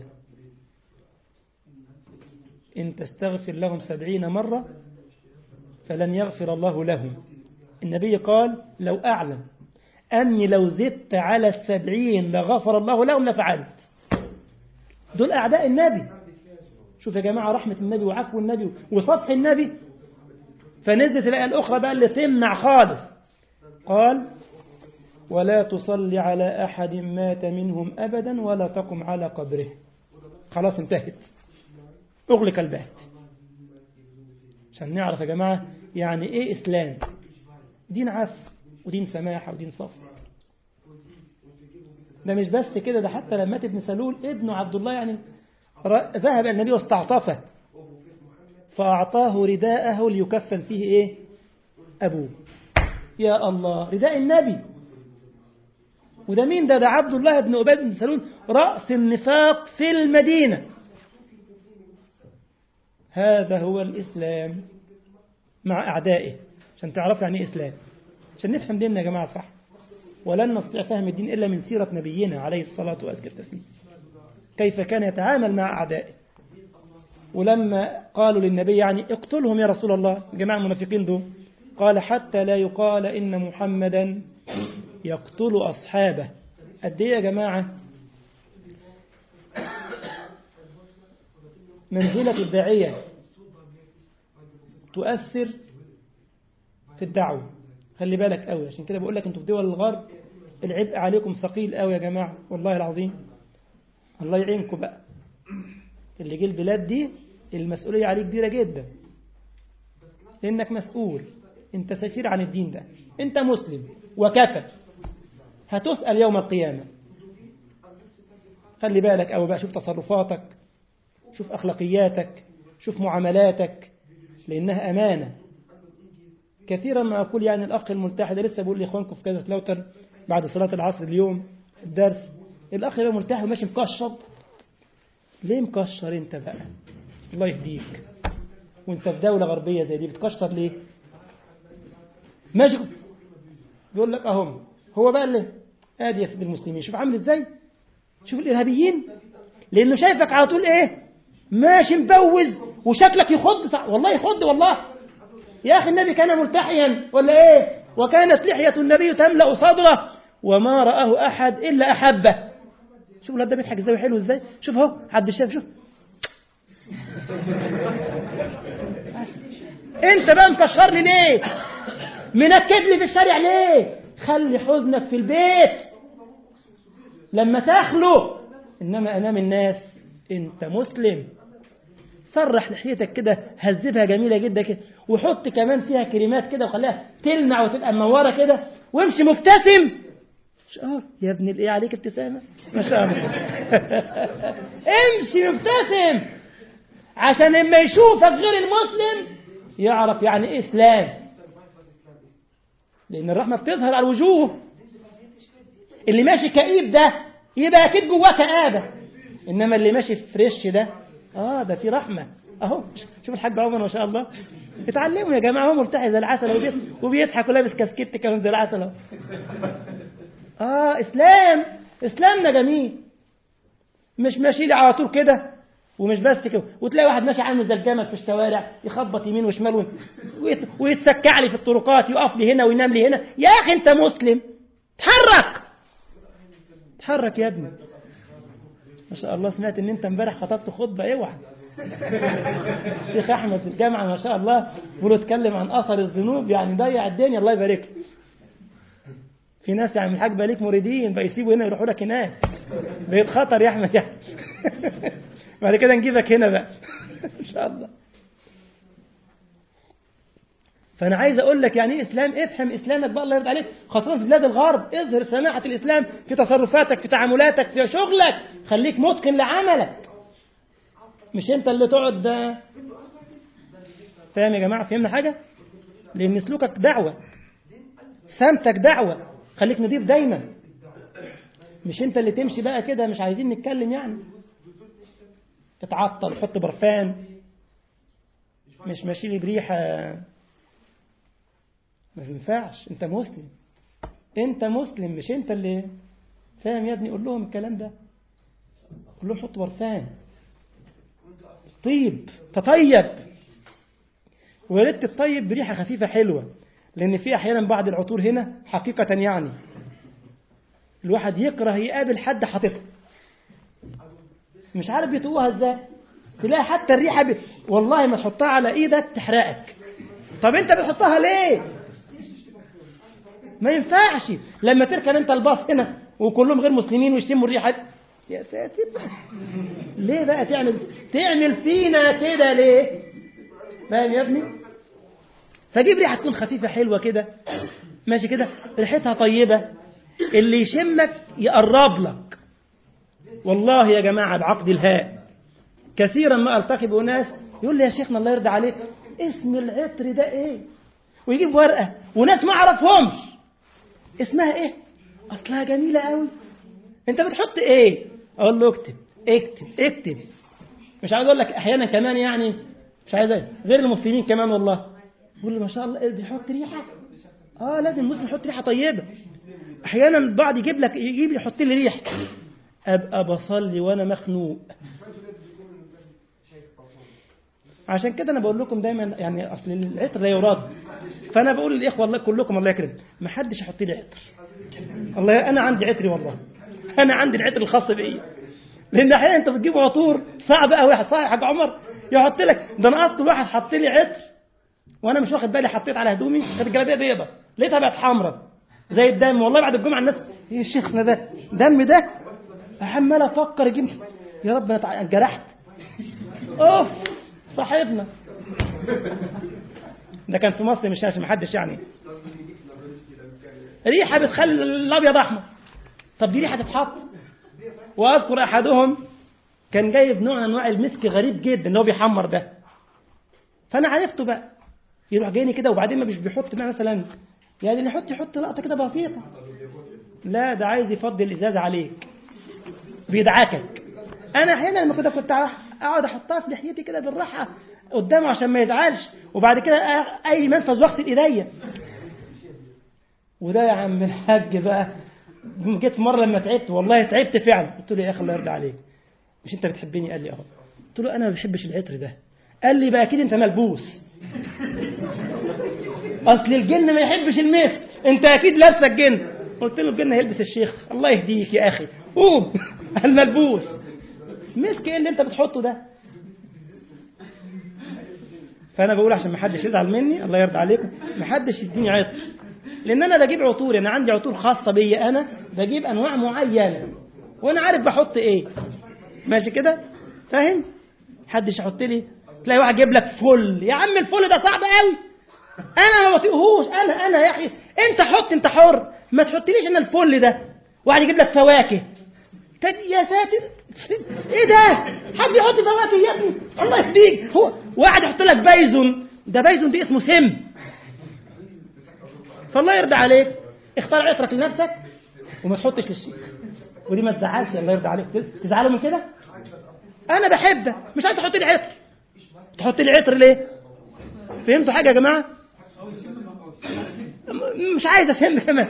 إن تستغفر لهم سبعين مرة فلن يغفر الله لهم النبي قال لو أعلم أني لو زدت على السبعين لغفر الله لهم لفعلت دول أعداء النبي شوف يا جماعة رحمة النبي وعفو النبي وصفح النبي فنزلت الآية الأخرى بقى اللي تمنع خالص قال ولا تصلي على أحد مات منهم أبدا ولا تقم على قبره خلاص انتهت أغلق الباب عشان نعرف يا جماعة يعني إيه إسلام دين عفو ودين سماحة ودين صفر ده مش بس كده ده حتى لما مات ابن سلول ابنه عبد الله يعني ذهب النبي واستعطفه فأعطاه رداءه ليكفن فيه إيه أبوه يا الله رداء النبي وده مين ده ده عبد الله بن أبي بن سلول رأس النفاق في المدينة هذا هو الإسلام مع أعدائه عشان تعرف يعني إيه إسلام عشان نفهم ديننا يا جماعة صح ولن نستطيع فهم الدين إلا من سيرة نبينا عليه الصلاة وأزكى التسليم كيف كان يتعامل مع أعدائه ولما قالوا للنبي يعني اقتلهم يا رسول الله جماعة المنافقين دول قال حتى لا يقال إن محمدا يقتل أصحابه قد إيه يا جماعة منزلة الداعية تؤثر في الدعوة خلي بالك قوي عشان كده بقول لك انتوا في دول الغرب العبء عليكم ثقيل قوي يا جماعة والله العظيم الله يعينكم بقى اللي جه البلاد دي المسؤولية عليك كبيرة جدا لأنك مسؤول أنت سفير عن الدين ده أنت مسلم وكفى هتسأل يوم القيامة خلي بالك أو بقى شوف تصرفاتك شوف أخلاقياتك شوف معاملاتك لأنها أمانة كثيرا ما أقول يعني الأخ الملتحد لسه بقول لإخوانكم في كذا سلوتر بعد صلاة العصر اليوم في الدرس الأخ ده ملتحد ماشي مكشر ليه مكشر أنت بقى الله يهديك وأنت في دولة غربية زي دي بتكشر ليه ماشي بيقول لك أهم هو بقى اللي آدي يا سيد المسلمين شوف عامل إزاي شوف الإرهابيين لأنه شايفك على طول إيه ماشي مبوز وشكلك يخض صح. والله يخض والله يا أخي النبي كان ملتحيا ولا إيه وكانت لحية النبي تملأ صدره وما رآه أحد إلا أحبه شوف الواد ده بيضحك ازاي حلو ازاي شوف اهو عبد الشاف شوف انت بقى مكشر لي ليه منكد لي في الشارع ليه خلي حزنك في البيت لما تخلو انما امام الناس انت مسلم سرح لحيتك كده هذبها جميلة جدا كده وحط كمان فيها كريمات كده وخليها تلمع وتبقى منورة كده وامشي مبتسم شهر يا ابن الايه عليك ابتسامة ما شاء الله امشي مبتسم عشان لما يشوفك غير المسلم يعرف يعني ايه اسلام لان الرحمة بتظهر على الوجوه اللي ماشي كئيب ده يبقى اكيد جواه كآبة انما اللي ماشي فريش ده اه ده في رحمة اهو شوف الحاج عمر ما شاء الله اتعلموا يا جماعة هو مرتاح زي العسل وبيضحك ولابس كاسكيت كمان زي العسل اهو اه اسلام اسلامنا جميل مش ماشي لي على طول كده ومش بس كده وتلاقي واحد ماشي عامل زي الجمل في الشوارع يخبط يمين وشمال ويت... ويتسكع لي في الطرقات يقف لي هنا وينام لي هنا يا اخي انت مسلم تحرك تحرك يا ابني ما شاء الله سمعت ان انت امبارح خطبت خطبه اوعى الشيخ احمد في الجامعه ما شاء الله بيقولوا اتكلم عن اثر الذنوب يعني ضيع الدنيا الله يبارك له في ناس يعني الحاج بقى ليك مريدين بقى يسيبوا هنا يروحوا لك هناك بقيت خطر يا احمد يعني بعد كده نجيبك هنا بقى ان شاء الله فانا عايز اقول لك يعني ايه اسلام افهم اسلامك بقى الله يرضى عليك خاصه في بلاد الغرب اظهر سماحه الاسلام في تصرفاتك في تعاملاتك في شغلك خليك متقن لعملك مش انت اللي تقعد فاهم يا جماعه فهمنا حاجه لان سلوكك دعوه سمتك دعوه خليك نضيف دايما مش انت اللي تمشي بقى كده مش عايزين نتكلم يعني اتعطل حط برفان مش ماشي لي بريحه ما ينفعش انت مسلم انت مسلم مش انت اللي فاهم يا ابني قول لهم الكلام ده قول لهم حط برفان طيب تطيب ويا ريت تطيب بريحه خفيفه حلوه لان في احيانا بعض العطور هنا حقيقه يعني الواحد يكره يقابل حد حاططها مش عارف بيطوها ازاي تلاقي حتى الريحه ب... والله ما تحطها على ايدك تحرقك طب انت بتحطها ليه ما ينفعش لما تركب انت الباص هنا وكلهم غير مسلمين ويشتموا الريحه يا ساتر ليه بقى تعمل تعمل فينا كده ليه فاهم يا ابني فجيب ريحه تكون خفيفه حلوه كده ماشي كده ريحتها طيبه اللي يشمك يقرب لك والله يا جماعه بعقد الهاء كثيرا ما التقي بناس يقول لي يا شيخنا الله يرضى عليك اسم العطر ده ايه ويجيب ورقه وناس ما اعرفهمش اسمها ايه اصلها جميله قوي انت بتحط ايه اقول له اكتب اكتب اكتب مش عايز اقول لك احيانا كمان يعني مش عايز غير المسلمين كمان والله يقول لي ما شاء الله بيحط ريحه اه لازم المسلم يحط ريحه طيبه احيانا البعض يجيب لك يجيب لي يحط لي ريحه ابقى بصلي وانا مخنوق عشان كده انا بقول لكم دايما يعني اصل العطر لا يراد فانا بقول للاخوه الله كلكم الله يكرم ما حدش يحط لي عطر الله انا عندي عطري والله انا عندي العطر الخاص بيا لان احيانا انت بتجيب عطور صعب قوي واحد صاحب حاج عمر يحط لك ده انا اصل واحد حط لي عطر وانا مش واخد بالي حطيت على هدومي كانت الجلابيه بيضه لقيتها بقت حمراء زي الدم والله بعد الجمعه الناس ايه شيخنا ده دم ده عمال افكر اجيب يا رب انا جرحت اوف صاحبنا ده كان في مصر مش عشان محدش يعني ريحة بتخلي الأبيض أحمر طب دي ريحة تتحط وأذكر أحدهم كان جايب نوع من أنواع المسك غريب جدا اللي هو بيحمر ده فأنا عرفته بقى يروح جايني كده وبعدين ما مش بيحط بقى مثلا يعني اللي يحط يحط لقطة كده بسيطة لا ده عايز يفضي الإزازة عليك بيدعكك أنا أحيانا لما كنت كنت أقعد أحطها في لحيتي كده بالراحة قدامه عشان ما يزعلش وبعد كده أي منفذ واغسل إيديا وده يا عم الحاج بقى جيت في مرة لما تعبت والله تعبت فعلا قلت له يا أخي الله يرضى عليك مش أنت بتحبني قال لي أه قلت له أنا ما بحبش العطر ده قال لي بقى أكيد أنت ملبوس أصل الجن ما يحبش المسك أنت أكيد لابسه الجن قلت له الجن هيلبس الشيخ الله يهديك يا أخي قوم الملبوس مسك إيه اللي أنت بتحطه ده فأنا بقول عشان ما حدش يزعل مني الله يرضى عليكم ما حدش يديني عطر لان انا بجيب عطور انا عندي عطور خاصه بيا انا بجيب انواع معينه وانا عارف بحط ايه ماشي كده فاهم حدش يحط لي تلاقي واحد جايب لك فل يا عم الفل ده صعب قوي انا ما بطيقهوش انا انا يا اخي انت حط انت حر ما تحطليش انا الفل ده واحد يجيب لك فواكه يا ساتر ايه ده حد يحط فواكه يا ابني الله يهديك هو واحد يحط لك بايزون ده بايزون دي اسمه سم فالله يرضى عليك اختار عطرك لنفسك وما تحطش للشيء ودي ما تزعلش الله يرضى عليك تزعلوا من كده انا بحبك مش عايز تحط لي عطر تحط لي عطر ليه فهمتوا حاجه يا جماعه مش عايز اشم كمان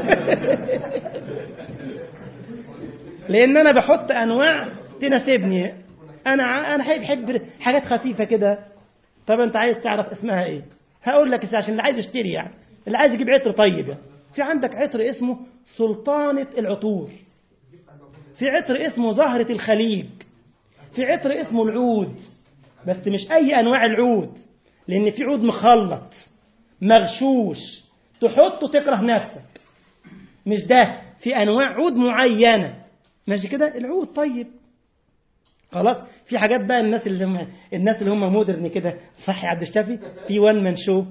لان انا بحط انواع تناسبني انا انا بحب حاجات خفيفه كده طب انت عايز تعرف اسمها ايه هقول لك عشان اللي عايز يشتري يعني اللي عايز يجيب عطر طيب يعني. في عندك عطر اسمه سلطانة العطور في عطر اسمه زهرة الخليج في عطر اسمه العود بس مش أي أنواع العود لأن في عود مخلط مغشوش تحطه تكره نفسك مش ده في أنواع عود معينة ماشي كده العود طيب خلاص في حاجات بقى الناس اللي هم الناس اللي هم مودرن كده صح يا عبد الشافي في وان مان شو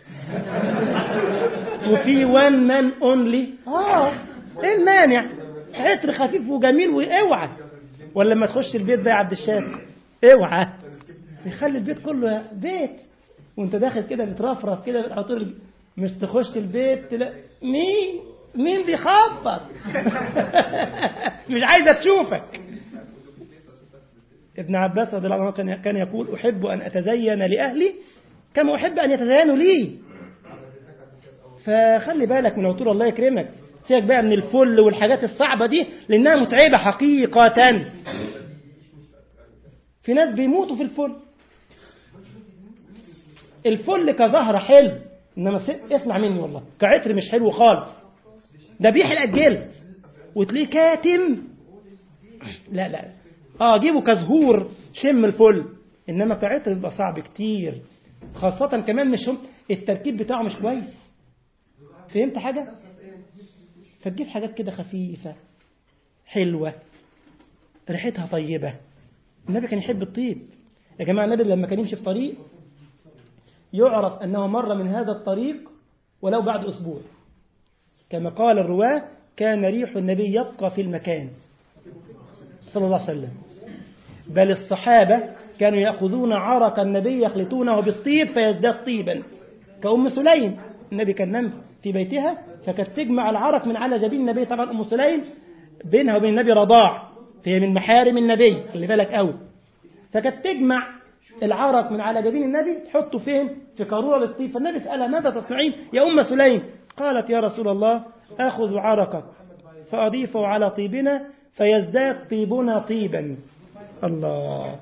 وفي وان مان اونلي اه ايه المانع عطر خفيف وجميل واوعى ولا لما تخش البيت بقى يا عبد الشافي اوعى يخلي البيت كله بيت وانت داخل كده بترفرف كده بالعطور مش تخش البيت تلاقي مين مين بيخبط مش عايزه تشوفك ابن عباس رضي الله عنه كان يقول احب ان اتزين لاهلي كما احب ان يتزينوا لي فخلي بالك من عطور الله يكرمك سيبك بقى من الفل والحاجات الصعبة دي لأنها متعبة حقيقة في ناس بيموتوا في الفل الفل كزهرة حلو إنما اسمع مني والله كعطر مش حلو خالص ده بيحرق الجلد وتلاقيه كاتم لا لا اه جيبه كزهور شم الفل انما كعطر بيبقى صعب كتير خاصة كمان مش هم التركيب بتاعه مش كويس فهمت حاجة؟ فتجيب حاجات كده خفيفة حلوة ريحتها طيبة النبي كان يحب الطيب يا جماعة النبي لما كان يمشي في طريق يعرف أنه مر من هذا الطريق ولو بعد أسبوع كما قال الرواة كان ريح النبي يبقى في المكان صلى الله عليه وسلم بل الصحابة كانوا يأخذون عرق النبي يخلطونه بالطيب فيزداد طيبا كأم سليم النبي كان نام في بيتها فكانت تجمع العرق من على جبين النبي طبعا أم سليم بينها وبين النبي رضاع فهي من محارم النبي خلي بالك قوي فكانت تجمع العرق من على جبين النبي تحطه فين في قارورة للطيب فالنبي سألها ماذا تصنعين يا أم سليم قالت يا رسول الله آخذ عرقك فأضيفه على طيبنا فيزداد طيبنا طيبا الله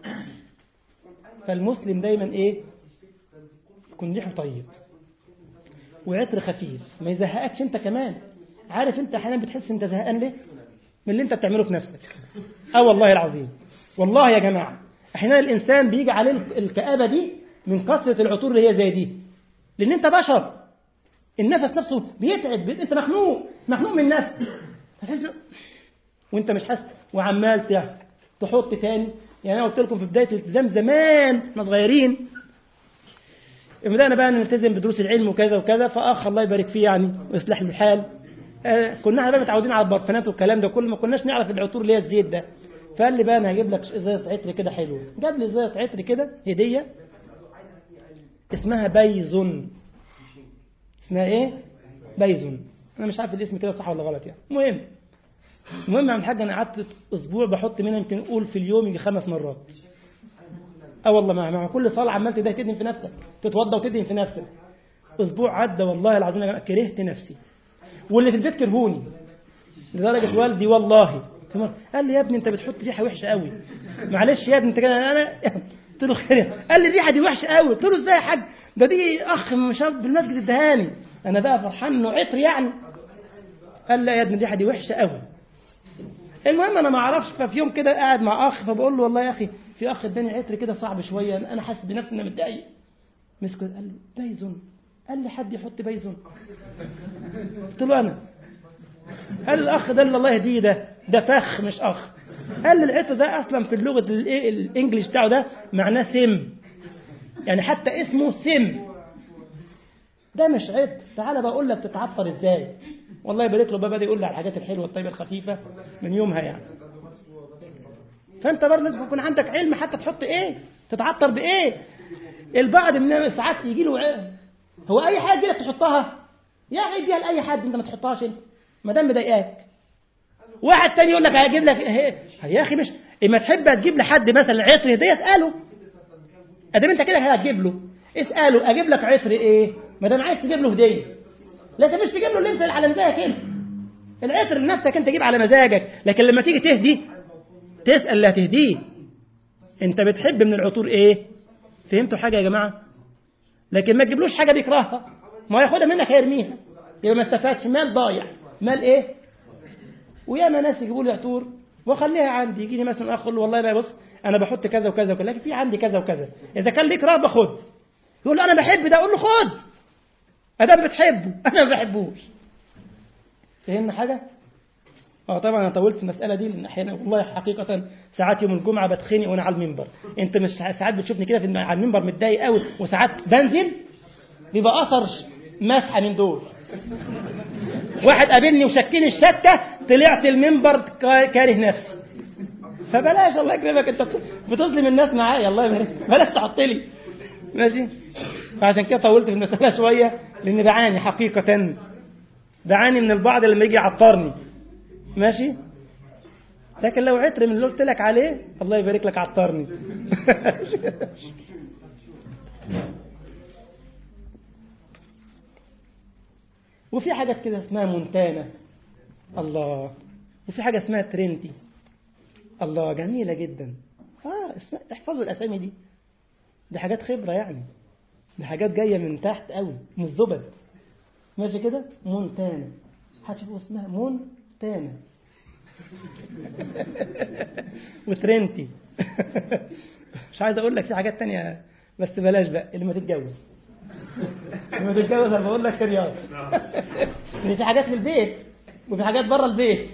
فالمسلم دايما ايه يكون ريحه طيب وعطر خفيف ما يزهقكش انت كمان عارف انت احيانا بتحس انت زهقان ليه من اللي انت بتعمله في نفسك اه والله العظيم والله يا جماعه احيانا الانسان بيجي عليه الكآبه دي من كثره العطور اللي هي زي دي لان انت بشر النفس نفسه بيتعب انت مخنوق مخنوق من النفس وانت مش حاسس وعمال تحط تاني يعني أنا قلت لكم في بداية الالتزام زمان احنا صغيرين بدأنا بقى نلتزم بدروس العلم وكذا وكذا فأخ الله يبارك فيه يعني ويصلح له الحال آه كنا احنا بقى متعودين على البرفانات والكلام ده كله ما كناش نعرف العطور اللي هي الزيت ده فقال لي بقى انا هجيب لك ازازه عطر كده حلوه جاب لي ازازه عطر كده هديه اسمها بيزون اسمها ايه بيزون انا مش عارف الاسم كده صح ولا غلط يعني المهم المهم يا الحاج انا قعدت اسبوع بحط منها يمكن اقول في اليوم يجي خمس مرات اه والله مع, مع كل صلاه عمال تدهن تدهن في نفسك تتوضى وتدهن في نفسك اسبوع عدى والله العظيم انا كرهت نفسي واللي في البيت كرهوني لدرجه والدي والله قال لي يا ابني انت بتحط ريحه وحشه قوي معلش يا ابني انت كده انا قلت له خير قال لي الريحه دي وحشه قوي قلت له ازاي يا حاج ده دي اخ مش بالمسجد ادهاني انا بقى فرحان انه عطر يعني قال لا يا ابني الريحه دي وحشه قوي المهم انا ما اعرفش ففي يوم كده قاعد مع اخ فبقول له والله يا اخي في اخ اداني عطر كده صعب شويه انا حاسس بنفسي ان انا متضايق مسك قال لي بيزون قال لي حد يحط بيزون قلت له انا قال الاخ ده اللي الله يهديه ده ده فخ مش اخ قال لي العطر ده اصلا في اللغه الانجليش بتاعه ده معناه سم يعني حتى اسمه سم ده مش عطر تعالى بقول لك تتعطر ازاي والله يبارك له بقى يقول لي على الحاجات الحلوه الطيبه الخفيفه من يومها يعني فانت برضه لازم يكون عندك علم حتى تحط ايه تتعطر بايه البعض من ساعات يجي له هو اي حاجه يجي لك تحطها يا اخي اديها لاي حد انت ما تحطهاش انت ما دام مضايقاك واحد تاني يقول لك هجيب لك يا اخي مش اما تحب هتجيب لحد مثلا عطر هديه اساله ادام انت كده هتجيب له اساله اجيب لك عطر ايه ما دام عايز تجيب له هديه لكن مش تجيب له اللي انت على مزاجك انت العطر لنفسك انت جيب على مزاجك لكن لما تيجي تهدي تسال اللي هتهديه انت بتحب من العطور ايه فهمتوا حاجه يا جماعه لكن ما تجيبلوش حاجه بيكرهها ما ياخدها منك هيرميها يبقى ما استفادش مال ضايع مال ايه وياما ناس يجيبوا لي عطور واخليها عندي يجي لي مثلا اخ يقول له والله لا بص انا بحط كذا وكذا وكذا لكن في عندي كذا وكذا اذا كان ليك رغبه خد يقول له انا بحب ده اقول له خد ادام بتحبه انا ما بحبوش فهمنا حاجه اه طبعا انا طولت المساله دي لان احيانا والله حقيقه ساعات يوم الجمعه بتخنق وانا على المنبر انت مش ساعات بتشوفني كده في على المنبر متضايق قوي وساعات بنزل بيبقى اثر مسحه من دول واحد قابلني وشكني الشكه طلعت المنبر كاره نفسي فبلاش الله يكرمك انت بتظلم الناس معايا الله يبارك بلاش تحط لي ماشي فعشان كده طولت في المساله شويه لان بعاني حقيقه بعاني من البعض لما يجي يعطرني ماشي لكن لو عطر من اللي قلت لك عليه الله يبارك لك عطرني وفي حاجات كده اسمها مونتانا الله وفي حاجة اسمها ترينتي الله جميلة جدا اه اسمها احفظوا الأسامي دي دي حاجات خبرة يعني دي حاجات جاية من تحت قوي من الزبد ماشي كده مونتانا هتشوفوا اسمها مونتانا وترينتي مش عايز اقول لك في حاجات تانية بس بلاش بقى اللي ما تتجوز لما تتجوز انا بقول لك رياض ان في حاجات في البيت وفي حاجات بره البيت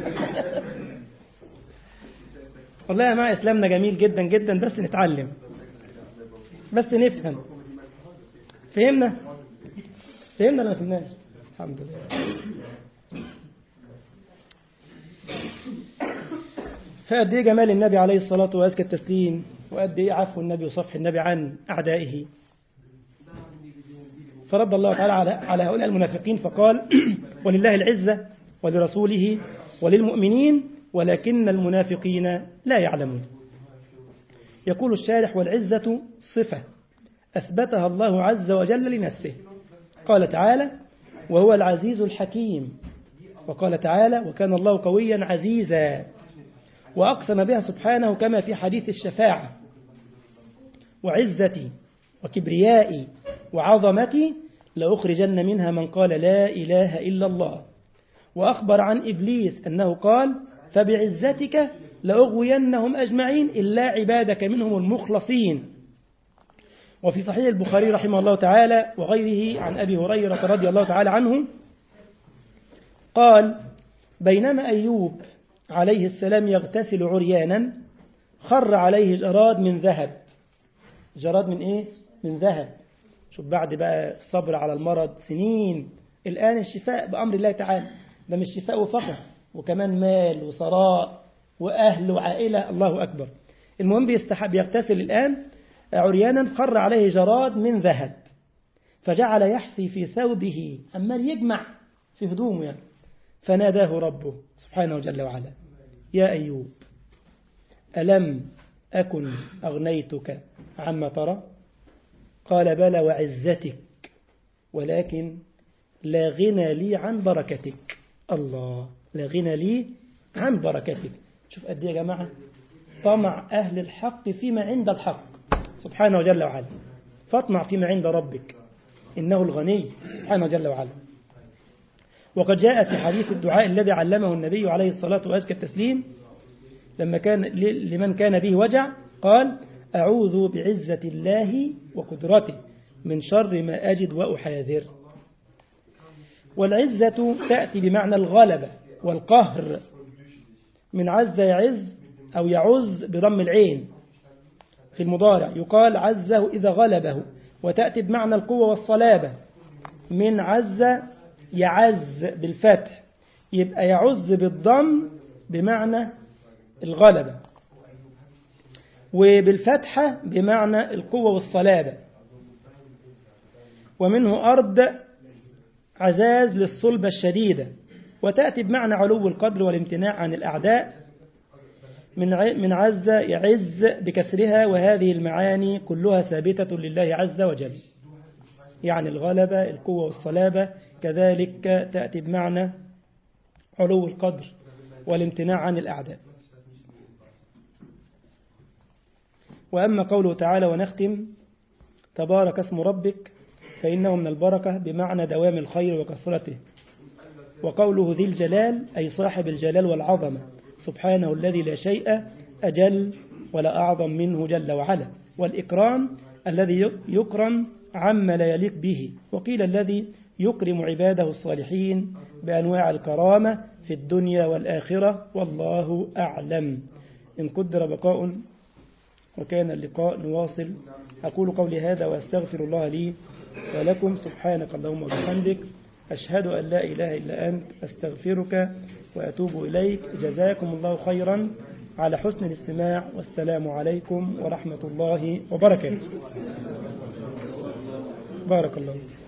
والله يا جماعه اسلامنا جميل جدا جدا بس نتعلم بس نفهم فهمنا فهمنا ولا ما فهمناش الحمد لله فقد ايه جمال النبي عليه الصلاه وازكى التسليم وقد ايه عفو النبي وصفح النبي عن اعدائه فرد الله تعالى على على هؤلاء المنافقين فقال ولله العزة ولرسوله وللمؤمنين ولكن المنافقين لا يعلمون يقول الشارح والعزة صفة أثبتها الله عز وجل لنفسه قال تعالى وهو العزيز الحكيم وقال تعالى وكان الله قويا عزيزا وأقسم بها سبحانه كما في حديث الشفاعة وعزتي وكبريائي وعظمتي لأخرجن منها من قال لا إله إلا الله وأخبر عن إبليس أنه قال فبعزتك لأغوينهم أجمعين إلا عبادك منهم المخلصين وفي صحيح البخاري رحمه الله تعالى وغيره عن أبي هريرة رضي الله تعالى عنه قال بينما أيوب عليه السلام يغتسل عريانا خر عليه جراد من ذهب جراد من إيه؟ من ذهب شوف بعد بقى الصبر على المرض سنين الآن الشفاء بأمر الله تعالى ده مش شفاء فقط وكمان مال وثراء وأهل وعائلة الله أكبر المهم بيستحب يغتسل الآن عريانا خر عليه جراد من ذهب فجعل يحثي في ثوبه عمال يجمع في هدومه يعني فناداه ربه سبحانه جل وعلا يا أيوب ألم أكن أغنيتك عما ترى قال بلى وعزتك ولكن لا غنى لي عن بركتك الله لا غنى لي عن بركتك شوف قد يا جماعة طمع أهل الحق فيما عند الحق سبحانه جل وعلا فاطمع فيما عند ربك إنه الغني سبحانه جل وعلا وقد جاء في حديث الدعاء الذي علمه النبي عليه الصلاة وأزكى التسليم لما كان لمن كان به وجع قال أعوذ بعزة الله وقدرته من شر ما أجد وأحاذر والعزة تأتي بمعنى الغلبة والقهر من عز يعز أو يعز بضم العين في المضارع يقال عزه إذا غلبه وتأتي بمعنى القوة والصلابة من عز يعز بالفتح يبقى يعز بالضم بمعنى الغلبة وبالفتحة بمعنى القوة والصلابة ومنه أرض عزاز للصلبة الشديدة وتأتي بمعنى علو القدر والامتناع عن الأعداء من من عز يعز بكسرها وهذه المعاني كلها ثابتة لله عز وجل يعني الغلبة القوة والصلابة كذلك تأتي بمعنى علو القدر والامتناع عن الأعداء وأما قوله تعالى ونختم تبارك اسم ربك فإنه من البركة بمعنى دوام الخير وكثرته وقوله ذي الجلال أي صاحب الجلال والعظمة سبحانه الذي لا شيء أجل ولا أعظم منه جل وعلا والإكرام الذي يكرم عما لا يليق به وقيل الذي يكرم عباده الصالحين بأنواع الكرامة في الدنيا والآخرة والله أعلم إن قدر بقاء وكان اللقاء نواصل أقول قولي هذا وأستغفر الله لي ولكم سبحانك اللهم وبحمدك أشهد أن لا إله إلا أنت أستغفرك وأتوب إليك جزاكم الله خيرا على حسن الاستماع والسلام عليكم ورحمة الله وبركاته بارك الله